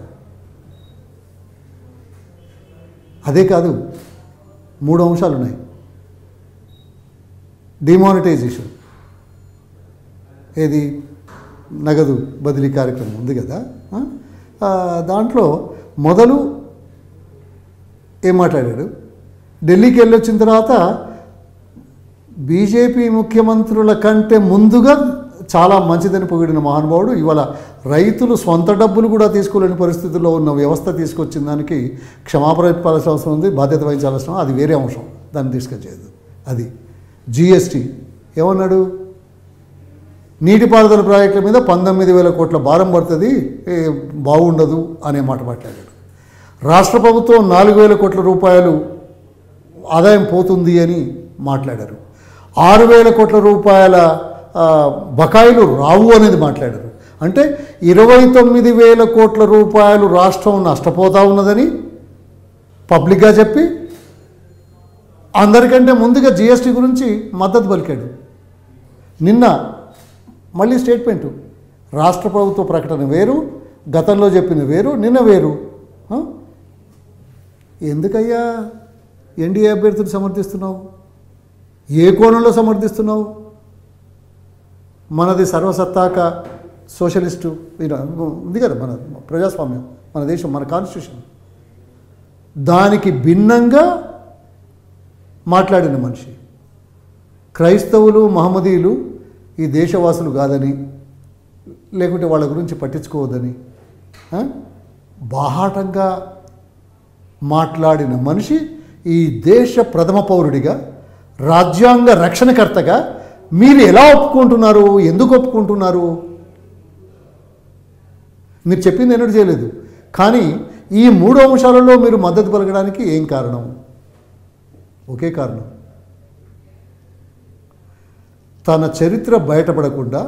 అదే కాదు మూడు అంశాలు ఉన్నాయి డిమానిటైజేషన్ ఏది నగదు బదిలీ కార్యక్రమం ఉంది కదా ఆ? ఆ, దాంట్లో మొదలు ఏం మాట్లాడాడు ఢిల్లీకి వెళ్ళి వచ్చిన తర్వాత బీజేపీ ముఖ్యమంత్రుల కంటే ముందుగా చాలా మంచిదని పొగిడిన మహానుభావుడు ఇవాళ రైతులు సొంత డబ్బులు కూడా తీసుకోలేని పరిస్థితుల్లో ఉన్న వ్యవస్థ తీసుకొచ్చిన దానికి క్షమాపణ చెప్పాల్సిన అవసరం ఉంది బాధ్యత వహించాల్సిన అవసరం అది వేరే అంశం దాన్ని తీసుకొచ్చేది అది జిఎస్టీ ఏమన్నాడు నీటిపారుదల ప్రాజెక్టుల మీద పంతొమ్మిది వేల కోట్ల భారం పడుతుంది ఏ, బాగుండదు అనే మాట మాట్లాడాడు రాష్ట్ర ప్రభుత్వం నాలుగు వేల కోట్ల రూపాయలు ఆదాయం పోతుంది అని మాట్లాడారు ఆరు వేల కోట్ల రూపాయల ఆ, బకాయిలు రావు అనేది మాట్లాడారు అంటే ఇరవై తొమ్మిది వేల కోట్ల రూపాయలు రాష్ట్రం నష్టపోతా ఉన్నదని పబ్లిక్గా చెప్పి అందరికంటే ముందుగా జిఎస్టీ గురించి మద్దతు పలికాడు నిన్న మళ్ళీ స్టేట్మెంట్ రాష్ట్ర ప్రభుత్వ ప్రకటన వేరు గతంలో చెప్పిన వేరు నిన్న వేరు ఆ? ఎందుకయ్యా ఎన్డీఏ అభ్యర్థులు సమర్థిస్తున్నావు ఏ కోణంలో సమర్థిస్తున్నావు మనది సర్వసత్తాక సోషలిస్టు ఇది ఉంది కదా మన ప్రజాస్వామ్యం మన దేశం మన కాన్స్టిట్యూషన్ దానికి భిన్నంగా మాట్లాడిన మనిషి క్రైస్తవులు మహమ్మదీయులు ఈ దేశవాసులు కాదని లేకుంటే వాళ్ళ గురించి పట్టించుకోవద్దని ఆ? బాహాటంగా మాట్లాడిన మనిషి ఈ దేశ ప్రథమ పౌరుడిగా రాజ్యాంగ రక్షణకర్తగా మీరు ఎలా ఒప్పుకుంటున్నారు ఎందుకు ఒప్పుకుంటున్నారు మీరు చెప్పింది ఎన్నడూ చేయలేదు కానీ ఈ మూడు అంశాలలో మీరు మద్దతు పలకడానికి ఏం కారణం ఒకే కారణం తన చరిత్ర బయటపడకుండా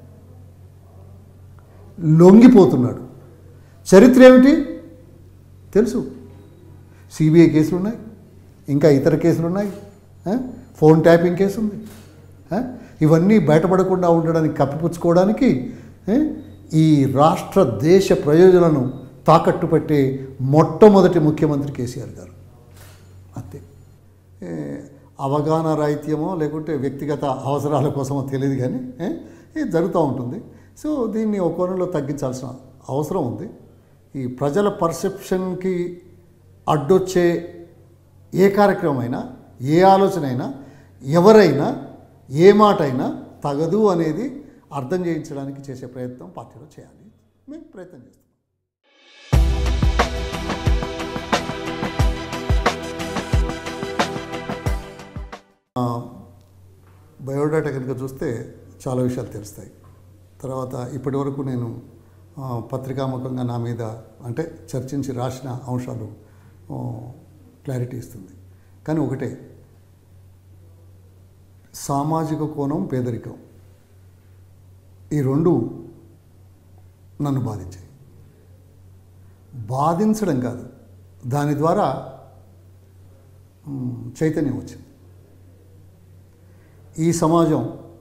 లొంగిపోతున్నాడు చరిత్ర ఏమిటి తెలుసు సిబిఐ కేసులు ఉన్నాయి ఇంకా ఇతర కేసులు ఉన్నాయి ఆ? ఫోన్ ట్యాపింగ్ కేసు ఉంది ఆ? ఇవన్నీ బయటపడకుండా ఉండడానికి కప్పిపుచ్చుకోవడానికి ఏ? ఈ రాష్ట్ర దేశ ప్రయోజనాలను తాకట్టు పెట్టే మొట్టమొదటి ముఖ్యమంత్రి కేసీఆర్ గారు అంతే ఏ, అవగాహన రాహిత్యమో లేకుంటే వ్యక్తిగత అవసరాల కోసమో తెలియదు కానీ ఏ, ఇది జరుగుతూ ఉంటుంది సో దీన్ని ఒక కోణంలో తగ్గించాల్సిన అవసరం ఉంది ఈ ప్రజల పర్సెప్షన్కి అడ్డొచ్చే ఏ కార్యక్రమం అయినా ఏ ఆలోచన అయినా ఎవరైనా ఏ మాట అయినా తగదు అనేది అర్థం చేయించడానికి చేసే ప్రయత్నం పార్టీలో చేయాలి మేము ప్రయత్నం చేస్తాం బయోడేటా కనుక చూస్తే చాలా విషయాలు తెలుస్తాయి తర్వాత ఇప్పటి వరకు నేను ఆ, పత్రికాముఖంగా నా మీద అంటే చర్చించి రాసిన అంశాలు ఆ, క్లారిటీ ఇస్తుంది కానీ ఒకటే సామాజిక కోణం పేదరికం ఈ రెండు నన్ను బాధించాయి బాధించడం కాదు దాని ద్వారా మ్, చైతన్యం వచ్చింది ఈ సమాజం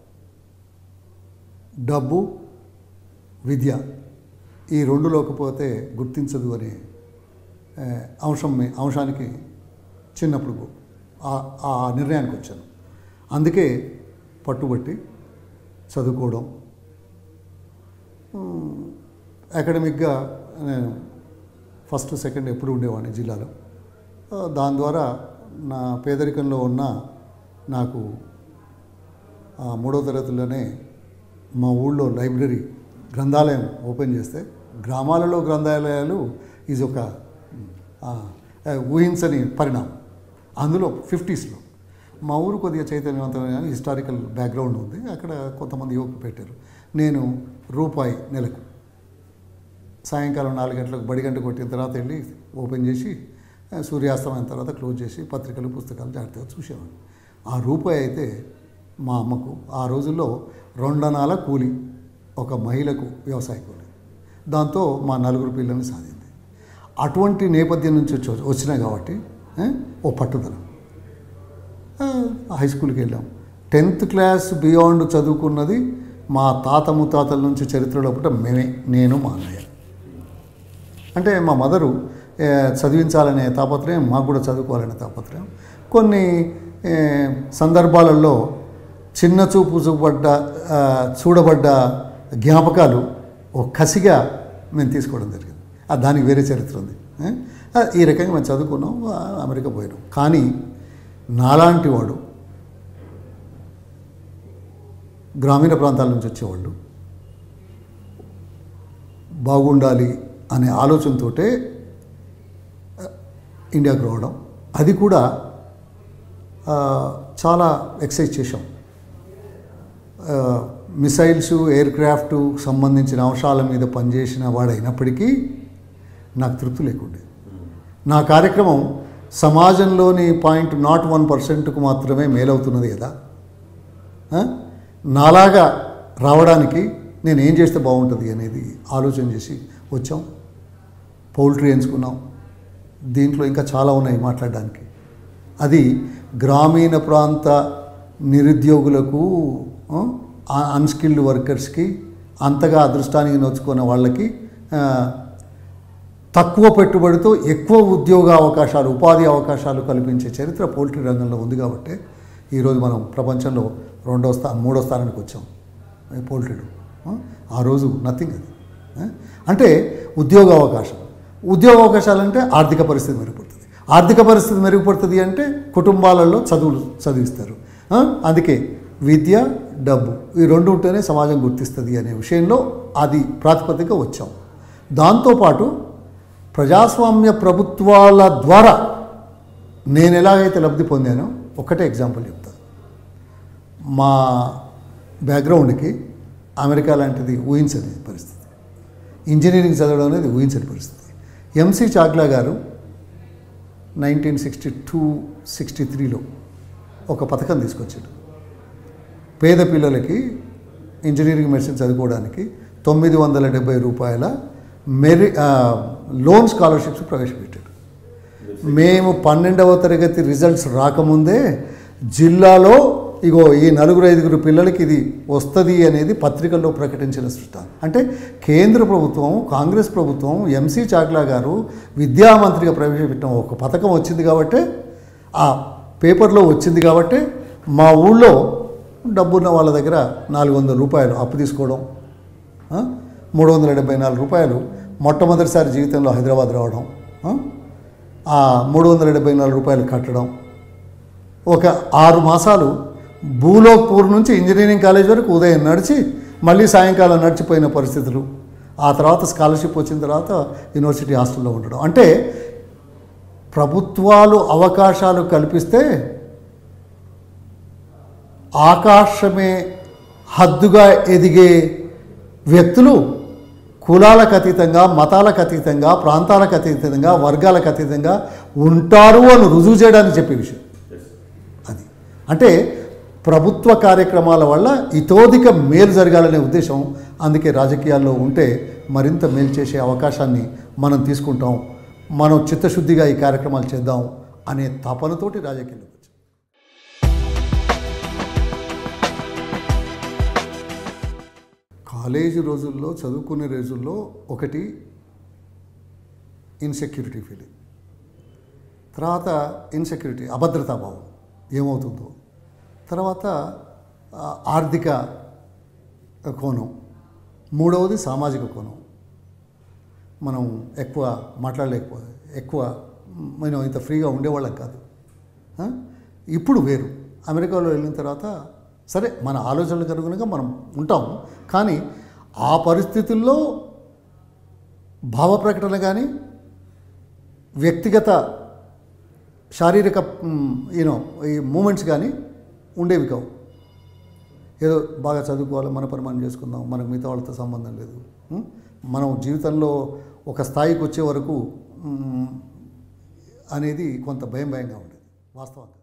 డబ్బు విద్య ఈ రెండు లేకపోతే గుర్తించదు అనే ఆ, అంశం మీ- అంశానికి చిన్నప్పుడు ఆ- ఆ నిర్ణయానికి వచ్చాను అందుకే పట్టుబట్టి చదువుకోవడం మ్, అకాడమిక్గా నేను ఫస్ట్ సెకండ్ ఎప్పుడు ఉండేవాడిని జిల్లాలో ఆ, దాని ద్వారా నా పేదరికంలో ఉన్న నాకు ఆ మూడో తరగతిలోనే మా ఊళ్ళో లైబ్రరీ గ్రంథాలయం ఓపెన్ చేస్తే గ్రామాలలో గ్రంథాలయాలు ఈజ్ ఒక ఆ, ఆ, ఊహించని పరిణామం అందులో ఫిఫ్టీస్లో మా ఊరు కొద్దిగా చైతన్యవంతమైన హిస్టారికల్ బ్యాక్గ్రౌండ్ ఉంది అక్కడ కొంతమంది యువకులు పెట్టారు నేను రూపాయి నెలకు సాయంకాలం నాలుగు గంటలకు బడి గంట కొట్టిన తర్వాత వెళ్ళి ఓపెన్ చేసి ఆ, సూర్యాస్తమయం తర్వాత క్లోజ్ చేసి పత్రికలు పుస్తకాలు జాగ్రత్తగా చూసేవాడిని ఆ రూపాయి అయితే మా అమ్మకు ఆ రోజుల్లో రెండనాల కూలి ఒక మహిళకు వ్యవసాయ కూలి దాంతో మా నలుగురు పిల్లల్ని సాధింది అటువంటి నేపథ్యం నుంచి వచ్చి వచ్చినాయి కాబట్టి ఏ, ఓ పట్టుదల ఆ, హై స్కూల్కి వెళ్ళాం టెన్త్ క్లాస్ బియాండ్ చదువుకున్నది మా తాత ముత్తాతల నుంచి చరిత్రలో పుట్ట మేమే నేను మా అన్నయ్య అంటే మా మదరు ఏ, చదివించాలనే తాపత్రయం మాకు కూడా చదువుకోవాలనే తాపత్రయం కొన్ని ఏ, సందర్భాలలో చిన్న చూపు చూపడ్డ ఆ, చూడబడ్డ జ్ఞాపకాలు ఒక కసిగా మేము తీసుకోవడం జరిగింది ఆ దానికి వేరే చరిత్ర ఉంది ఏ? ఆ, ఈ రకంగా మేము చదువుకున్నాం ఆ, అమెరికా పోయినాం కానీ నాలాంటి వాడు గ్రామీణ ప్రాంతాల నుంచి వచ్చేవాళ్ళు బాగుండాలి అనే ఆలోచనతోటే ఆ, ఇండియాకు రావడం అది కూడా ఆ, చాలా ఎక్సైజ్ చేశాం ఆ, మిసైల్స్ ఎయిర్ క్రాఫ్ట్ సంబంధించిన అంశాల మీద పనిచేసిన వాడైనప్పటికీ నాకు తృప్తి లేకుండే నా కార్యక్రమం సమాజంలోని పాయింట్ నాట్ వన్ పర్సెంట్కు మాత్రమే మేలవుతున్నది కదా ఆ? నాలాగా రావడానికి నేను ఏం చేస్తే బాగుంటుంది అనేది ఆలోచన చేసి వచ్చాం పౌల్ట్రీ ఎంచుకున్నాం దీంట్లో ఇంకా చాలా ఉన్నాయి మాట్లాడడానికి అది గ్రామీణ ప్రాంత నిరుద్యోగులకు అన్స్కిల్డ్ వర్కర్స్కి అంతగా అదృష్టానికి నోచుకున్న వాళ్ళకి ఆ, తక్కువ పెట్టుబడితో ఎక్కువ ఉద్యోగ అవకాశాలు ఉపాధి అవకాశాలు కల్పించే చరిత్ర పౌల్ట్రీ రంగంలో ఉంది కాబట్టి ఈరోజు మనం ప్రపంచంలో రెండో స్థా మూడో స్థానానికి వచ్చాం ఈ పౌల్ట్రీలో ఆ? ఆ రోజు నథింగ్ అది ఆ? అంటే ఉద్యోగ అవకాశం ఉద్యోగ అవకాశాలు అంటే ఆర్థిక పరిస్థితి మెరుగుపడుతుంది ఆర్థిక పరిస్థితి మెరుగుపడుతుంది అంటే కుటుంబాలలో చదువులు చదివిస్తారు ఆ? అందుకే విద్య డబ్బు ఈ రెండు ఉంటేనే సమాజం గుర్తిస్తుంది అనే విషయంలో అది ప్రాతిపదిక వచ్చాం దాంతోపాటు ప్రజాస్వామ్య ప్రభుత్వాల ద్వారా నేను ఎలాగైతే లబ్ధి పొందానో ఒకటే ఎగ్జాంపుల్ చెప్తాను మా బ్యాక్గ్రౌండ్కి అమెరికా లాంటిది ఊహించని పరిస్థితి ఇంజనీరింగ్ చదవడం అనేది ఊహించని పరిస్థితి ఎంసి చాగ్లా గారు నైన్టీన్ సిక్స్టీ టూ సిక్స్టీ త్రీలో ఒక పథకం తీసుకొచ్చాడు పేద పిల్లలకి ఇంజనీరింగ్ మెడిసిన్ చదువుకోవడానికి తొమ్మిది వందల డెబ్బై రూపాయల మెరి ఆ, లోన్ స్కాలర్షిప్స్ ప్రవేశపెట్టాడు మేము పన్నెండవ తరగతి రిజల్ట్స్ రాకముందే జిల్లాలో ఇగో ఈ నలుగురు ఐదుగురు పిల్లలకి ఇది వస్తుంది అనేది పత్రికల్లో ప్రకటించిన సృష్ట అంటే కేంద్ర ప్రభుత్వం కాంగ్రెస్ ప్రభుత్వం ఎంసీ చాక్లా గారు విద్యామంత్రిగా ప్రవేశపెట్టిన ఒక పథకం వచ్చింది కాబట్టి ఆ పేపర్లో వచ్చింది కాబట్టి మా ఊళ్ళో డబ్బున్న వాళ్ళ దగ్గర నాలుగు వందల రూపాయలు అప్పు తీసుకోవడం ఆ? మూడు వందల డెబ్బై నాలుగు రూపాయలు మొట్టమొదటిసారి జీవితంలో హైదరాబాద్ రావడం ఆ? ఆ మూడు వందల డెబ్బై నాలుగు రూపాయలు కట్టడం ఒక ఆరు మాసాలు భూలోక్పూర్ నుంచి ఇంజనీరింగ్ కాలేజ్ వరకు ఉదయం నడిచి మళ్ళీ సాయంకాలం నడిచిపోయిన పరిస్థితులు ఆ తర్వాత స్కాలర్షిప్ వచ్చిన తర్వాత యూనివర్సిటీ హాస్టల్లో ఉండడం అంటే ప్రభుత్వాలు అవకాశాలు కల్పిస్తే ఆకాశమే హద్దుగా ఎదిగే వ్యక్తులు కులాలకు అతీతంగా మతాలకు అతీతంగా ప్రాంతాలకు అతీతంగా వర్గాలకు అతీతంగా ఉంటారు అని రుజువు చేయడానికి చెప్పే విషయం అది అంటే ప్రభుత్వ కార్యక్రమాల వల్ల ఇతోధిక మేలు జరగాలనే ఉద్దేశం అందుకే రాజకీయాల్లో ఉంటే మరింత మేలు చేసే అవకాశాన్ని మనం తీసుకుంటాం మనం చిత్తశుద్ధిగా ఈ కార్యక్రమాలు చేద్దాం అనే తపనతోటి రాజకీయాలకు వచ్చాం కాలేజీ రోజుల్లో చదువుకునే రోజుల్లో ఒకటి ఇన్సెక్యూరిటీ ఫీలింగ్ తర్వాత ఇన్సెక్యూరిటీ అభద్రతాభావం ఏమవుతుందో తర్వాత ఆ, ఆర్థిక కోణం మూడవది సామాజిక కోణం మనం ఎక్కువ మాట్లాడలేకపోతే ఎక్కువ మనం ఇంత ఫ్రీగా ఉండేవాళ్ళం కాదు ఆ? ఇప్పుడు వేరు అమెరికాలో వెళ్ళిన తర్వాత సరే మన ఆలోచనలకు అనుగుణంగా మనం ఉంటాం కానీ ఆ పరిస్థితుల్లో భావ ప్రకటన కానీ వ్యక్తిగత శారీరక యూనో ఈ మూమెంట్స్ కానీ ఉండేవి కావు ఏదో బాగా చదువుకోవాలి మన పని మనం చేసుకుందాం మనకు మిగతా వాళ్ళతో సంబంధం లేదు ఉం? మనం జీవితంలో ఒక స్థాయికి వచ్చే వరకు ఉం, అనేది కొంత భయం భయంగా ఉండేది వాస్తవంగా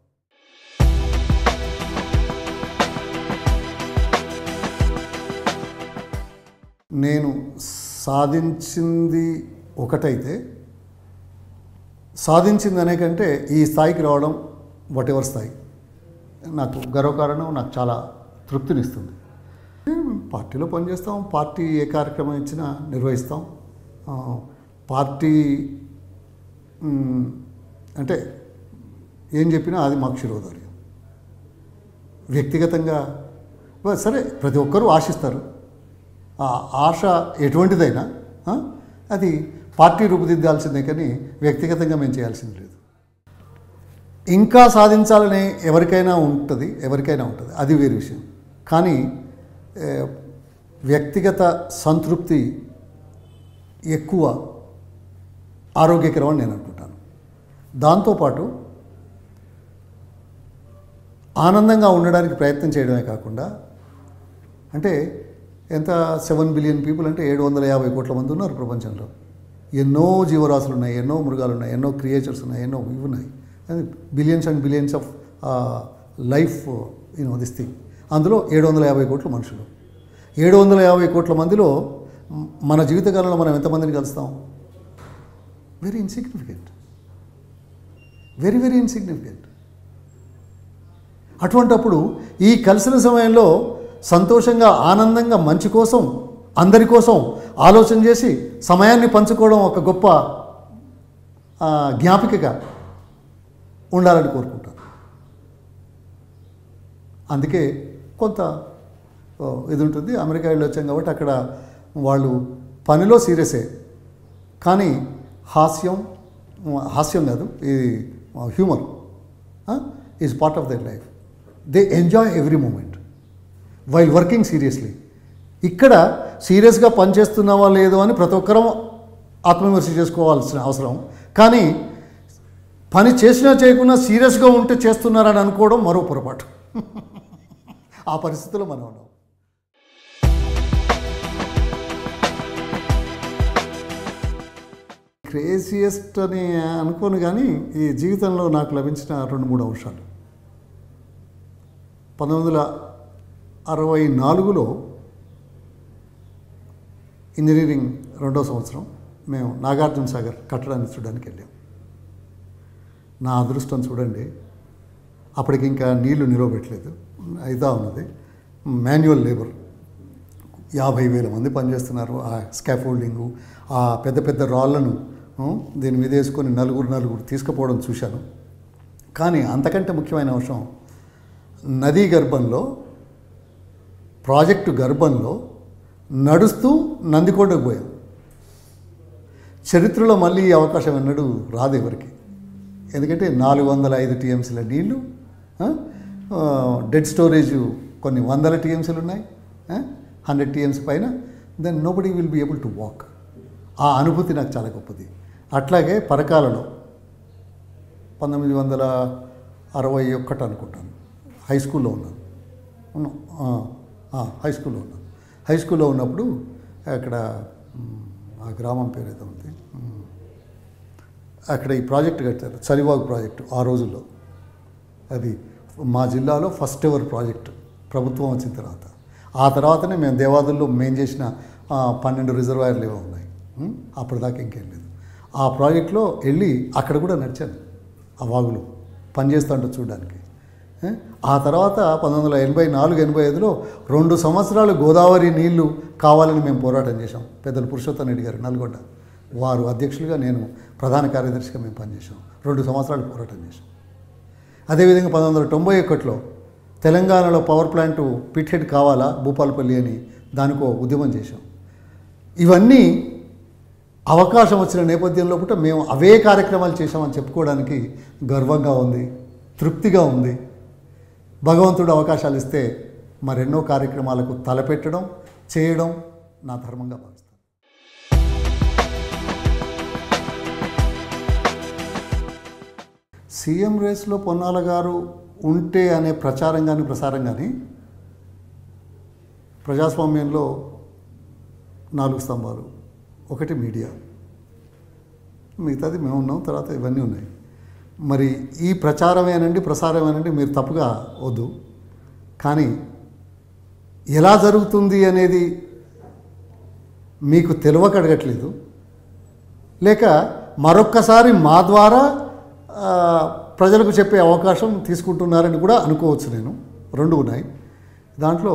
నేను సాధించింది ఒకటైతే సాధించింది అనే కంటే ఈ స్థాయికి రావడం వాట్ ఎవర్ స్థాయి నాకు గర్వకారణం నాకు చాలా తృప్తినిస్తుంది పార్టీలో పనిచేస్తాం పార్టీ ఏ కార్యక్రమం ఇచ్చినా నిర్వహిస్తాం ఆ, పార్టీ మ్, అంటే ఏం చెప్పినా అది మాకు శిరోధార్యం వ్యక్తిగతంగా వా- సరే ప్రతి ఒక్కరూ ఆశిస్తారు ఆ ఆశ ఎటువంటిదైనా ఆ, అది పార్టీ రూపుదిద్దాల్సిందే కానీ వ్యక్తిగతంగా మేము చేయాల్సింది లేదు ఇంకా సాధించాలనే ఎవరికైనా ఉంటుంది ఎవరికైనా ఉంటుంది అది వేరే విషయం కానీ ఏ, వ్యక్తిగత సంతృప్తి ఎక్కువ ఆరోగ్యకరం అని నేను అనుకుంటాను దాంతోపాటు ఆనందంగా ఉండడానికి ప్రయత్నం చేయడమే కాకుండా అంటే ఎంత సెవెన్ బిలియన్ పీపుల్ అంటే ఏడు వందల యాభై కోట్ల మంది ఉన్నారు ప్రపంచంలో ఎన్నో జీవరాశులు ఉన్నాయి ఎన్నో మృగాలు ఉన్నాయి ఎన్నో క్రియేచర్స్ ఉన్నాయి ఎన్నో ఇవి ఉన్నాయి billions and billions of life you know this thing అందులో ఏడు వందల యాభై కోట్ల మనుషులు ఏడు వందల యాభై కోట్ల మందిలో మ్, మన జీవితకాలంలో మనం ఎంతమందిని కలుస్తాం very insignificant very very insignificant అటువంటప్పుడు ఈ కలిసిన సమయంలో సంతోషంగా ఆనందంగా మంచి కోసం అందరి కోసం ఆలోచన చేసి సమయాన్ని పంచుకోవడం ఒక గొప్ప ఆ, జ్ఞాపికగా ఉండాలని కోరుకుంటాను అందుకే కొంత ఓ, ఇది ఉంటుంది అమెరికా వెళ్ళి వచ్చాం కాబట్టి అక్కడ వాళ్ళు పనిలో సీరియసే కానీ హాస్యం హాస్యం కాదు ఇది humour is part of the life they enjoy every moment while working seriously ఇక్కడ సీరియస్గా పనిచేస్తున్నావా లేదో అని ప్రతి ఒక్కరం ఆత్మవిమర్శ చేసుకోవాల్సిన అవసరం కానీ పని చేసినా చేయకున్నా సీరియస్గా ఉంటే చేస్తున్నారని అనుకోవడం మరో పొరపాటు ఆ పరిస్థితిలో మనం ఉన్నాం క్రేజియస్ట్ అని అనుకోను కానీ ఈ జీవితంలో నాకు లభించిన రెండు మూడు అంశాలు పంతొమ్మిది వందల అరవై నాలుగులో ఇంజనీరింగ్ రెండో సంవత్సరం మేము నాగార్జున సాగర్ కట్టడాన్ని చూడడానికి వెళ్ళాం నా అదృష్టం చూడండి అప్పటికి ఇంకా నీళ్లు నిలవబెట్టలేదు అయితా ఉన్నది మాన్యువల్ లేబర్ యాభై వేల మంది పనిచేస్తున్నారు ఆ స్కాఫోల్డింగు ఆ పెద్ద పెద్ద రాళ్ళను ఆ, దీని మీద వేసుకొని నలుగురు నలుగురు తీసుకుపోవడం చూశాను కానీ అంతకంటే ముఖ్యమైన అంశం నదీ గర్భంలో ప్రాజెక్టు గర్భంలో నడుస్తూ నందికొండకు పోయాం చరిత్రలో మళ్ళీ ఈ అవకాశం ఎన్నడూ రాదు ఎవరికి ఎందుకంటే నాలుగు వందల ఐదు టీఎంసీల నీళ్లు డెడ్ స్టోరేజ్ కొన్ని వందల టీఎంసీలు ఉన్నాయి హండ్రెడ్ టీఎంసీ పైన then nobody will be able to walk ఆ అనుభూతి నాకు చాలా గొప్పది అట్లాగే పరకాలలో పంతొమ్మిది వందల అరవై ఒక్కటి అనుకుంటాను హై స్కూల్లో ఉన్నాను ఉన్నాం ఆ, ఆ, హై స్కూల్లో ఉన్నాం హై స్కూల్లో ఉన్నప్పుడు అక్కడ మ్, ఆ గ్రామం పేరు ఏదో ఉంది మ్, అక్కడ ఈ ప్రాజెక్ట్ కట్టారు చలివాగు ప్రాజెక్టు ఆ రోజుల్లో అది మా జిల్లాలో ఫస్ట్ ఎవర్ ప్రాజెక్టు ప్రభుత్వం వచ్చిన తర్వాత ఆ తర్వాతనే మేము దేవాదుల్లో మేము చేసిన ఆ, పన్నెండు రిజర్వాయర్లు ఏవో ఉన్నాయి ఉం? అప్పటిదాకా ఇంకేం లేదు ఆ ప్రాజెక్ట్లో వెళ్ళి అక్కడ కూడా నడిచాను ఆ వాగులో పనిచేస్తుంటూ చూడడానికి ఏ? ఆ తర్వాత పంతొమ్మిది వందల ఎనభై నాలుగు ఎనభై ఐదులో రెండు సంవత్సరాలు గోదావరి నీళ్లు కావాలని మేము పోరాటం చేశాం పెద్దలు పురుషోత్తం రెడ్డి గారు నల్గొండ వారు అధ్యక్షులుగా నేను ప్రధాన కార్యదర్శిగా మేము పనిచేసాం రెండు సంవత్సరాలు పోరాటం చేశాం అదేవిధంగా పంతొమ్మిది వందల తొంభై ఒకటిలో తెలంగాణలో పవర్ ప్లాంట్ పిట్ హెడ్ కావాలా భూపాలపల్లి అని దానికో ఉద్యమం చేశాం ఇవన్నీ అవకాశం వచ్చిన నేపథ్యంలో పుట్ట మేము అవే కార్యక్రమాలు చేశామని చెప్పుకోవడానికి గర్వంగా ఉంది తృప్తిగా ఉంది భగవంతుడు అవకాశాలు ఇస్తే మరెన్నో కార్యక్రమాలకు తలపెట్టడం చేయడం నా ధర్మంగా భావిస్తాను సీఎం రేస్లో పొన్నాల గారు ఉంటే అనే ప్రచారం కానీ ప్రసారం కానీ ప్రజాస్వామ్యంలో నాలుగు స్తంభాలు ఒకటి మీడియా మిగతాది మేము ఉన్నాం తర్వాత ఇవన్నీ ఉన్నాయి మరి ఈ ప్రచారమేనండి ప్రసారమేనండి మీరు తప్పుగా వద్దు కానీ ఎలా జరుగుతుంది అనేది మీకు తెలియక అడగట్లేదు లేక మరొక్కసారి మా ద్వారా ఆ, ప్రజలకు చెప్పే అవకాశం తీసుకుంటున్నారని కూడా అనుకోవచ్చు నేను రెండు ఉన్నాయి దాంట్లో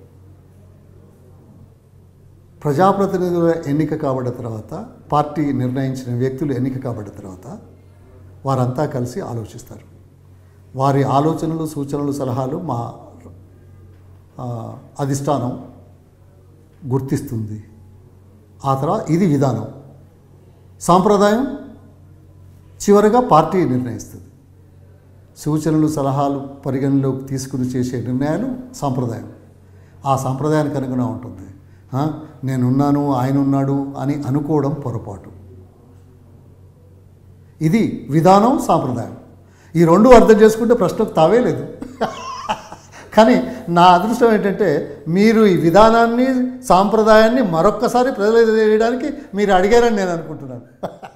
ప్రజాప్రతినిధుల ఎన్నిక కాబడ్డ తర్వాత పార్టీ నిర్ణయించిన వ్యక్తులు ఎన్నిక కాబడ్డ తర్వాత వారంతా కలిసి ఆలోచిస్తారు వారి ఆలోచనలు సూచనలు సలహాలు మా ఆ, అధిష్టానం గుర్తిస్తుంది ఆ తర్వాత ఇది విధానం సాంప్రదాయం చివరగా పార్టీ నిర్ణయిస్తుంది సూచనలు సలహాలు పరిగణలోకి తీసుకుని చేసే నిర్ణయాలు సాంప్రదాయం ఆ సాంప్రదాయానికి అనుగుణంగా ఉంటుంది ఆ, నేనున్నాను ఆయన ఉన్నాడు అని అనుకోవడం పొరపాటు ఇది విధానం సాంప్రదాయం ఈ రెండు అర్థం చేసుకుంటే ప్రశ్నకు తావే లేదు కానీ నా అదృష్టం ఏంటంటే మీరు ఈ విధానాన్ని సాంప్రదాయాన్ని మరొక్కసారి ప్రజలు చేయడానికి మీరు అడిగారని నేను అనుకుంటున్నాను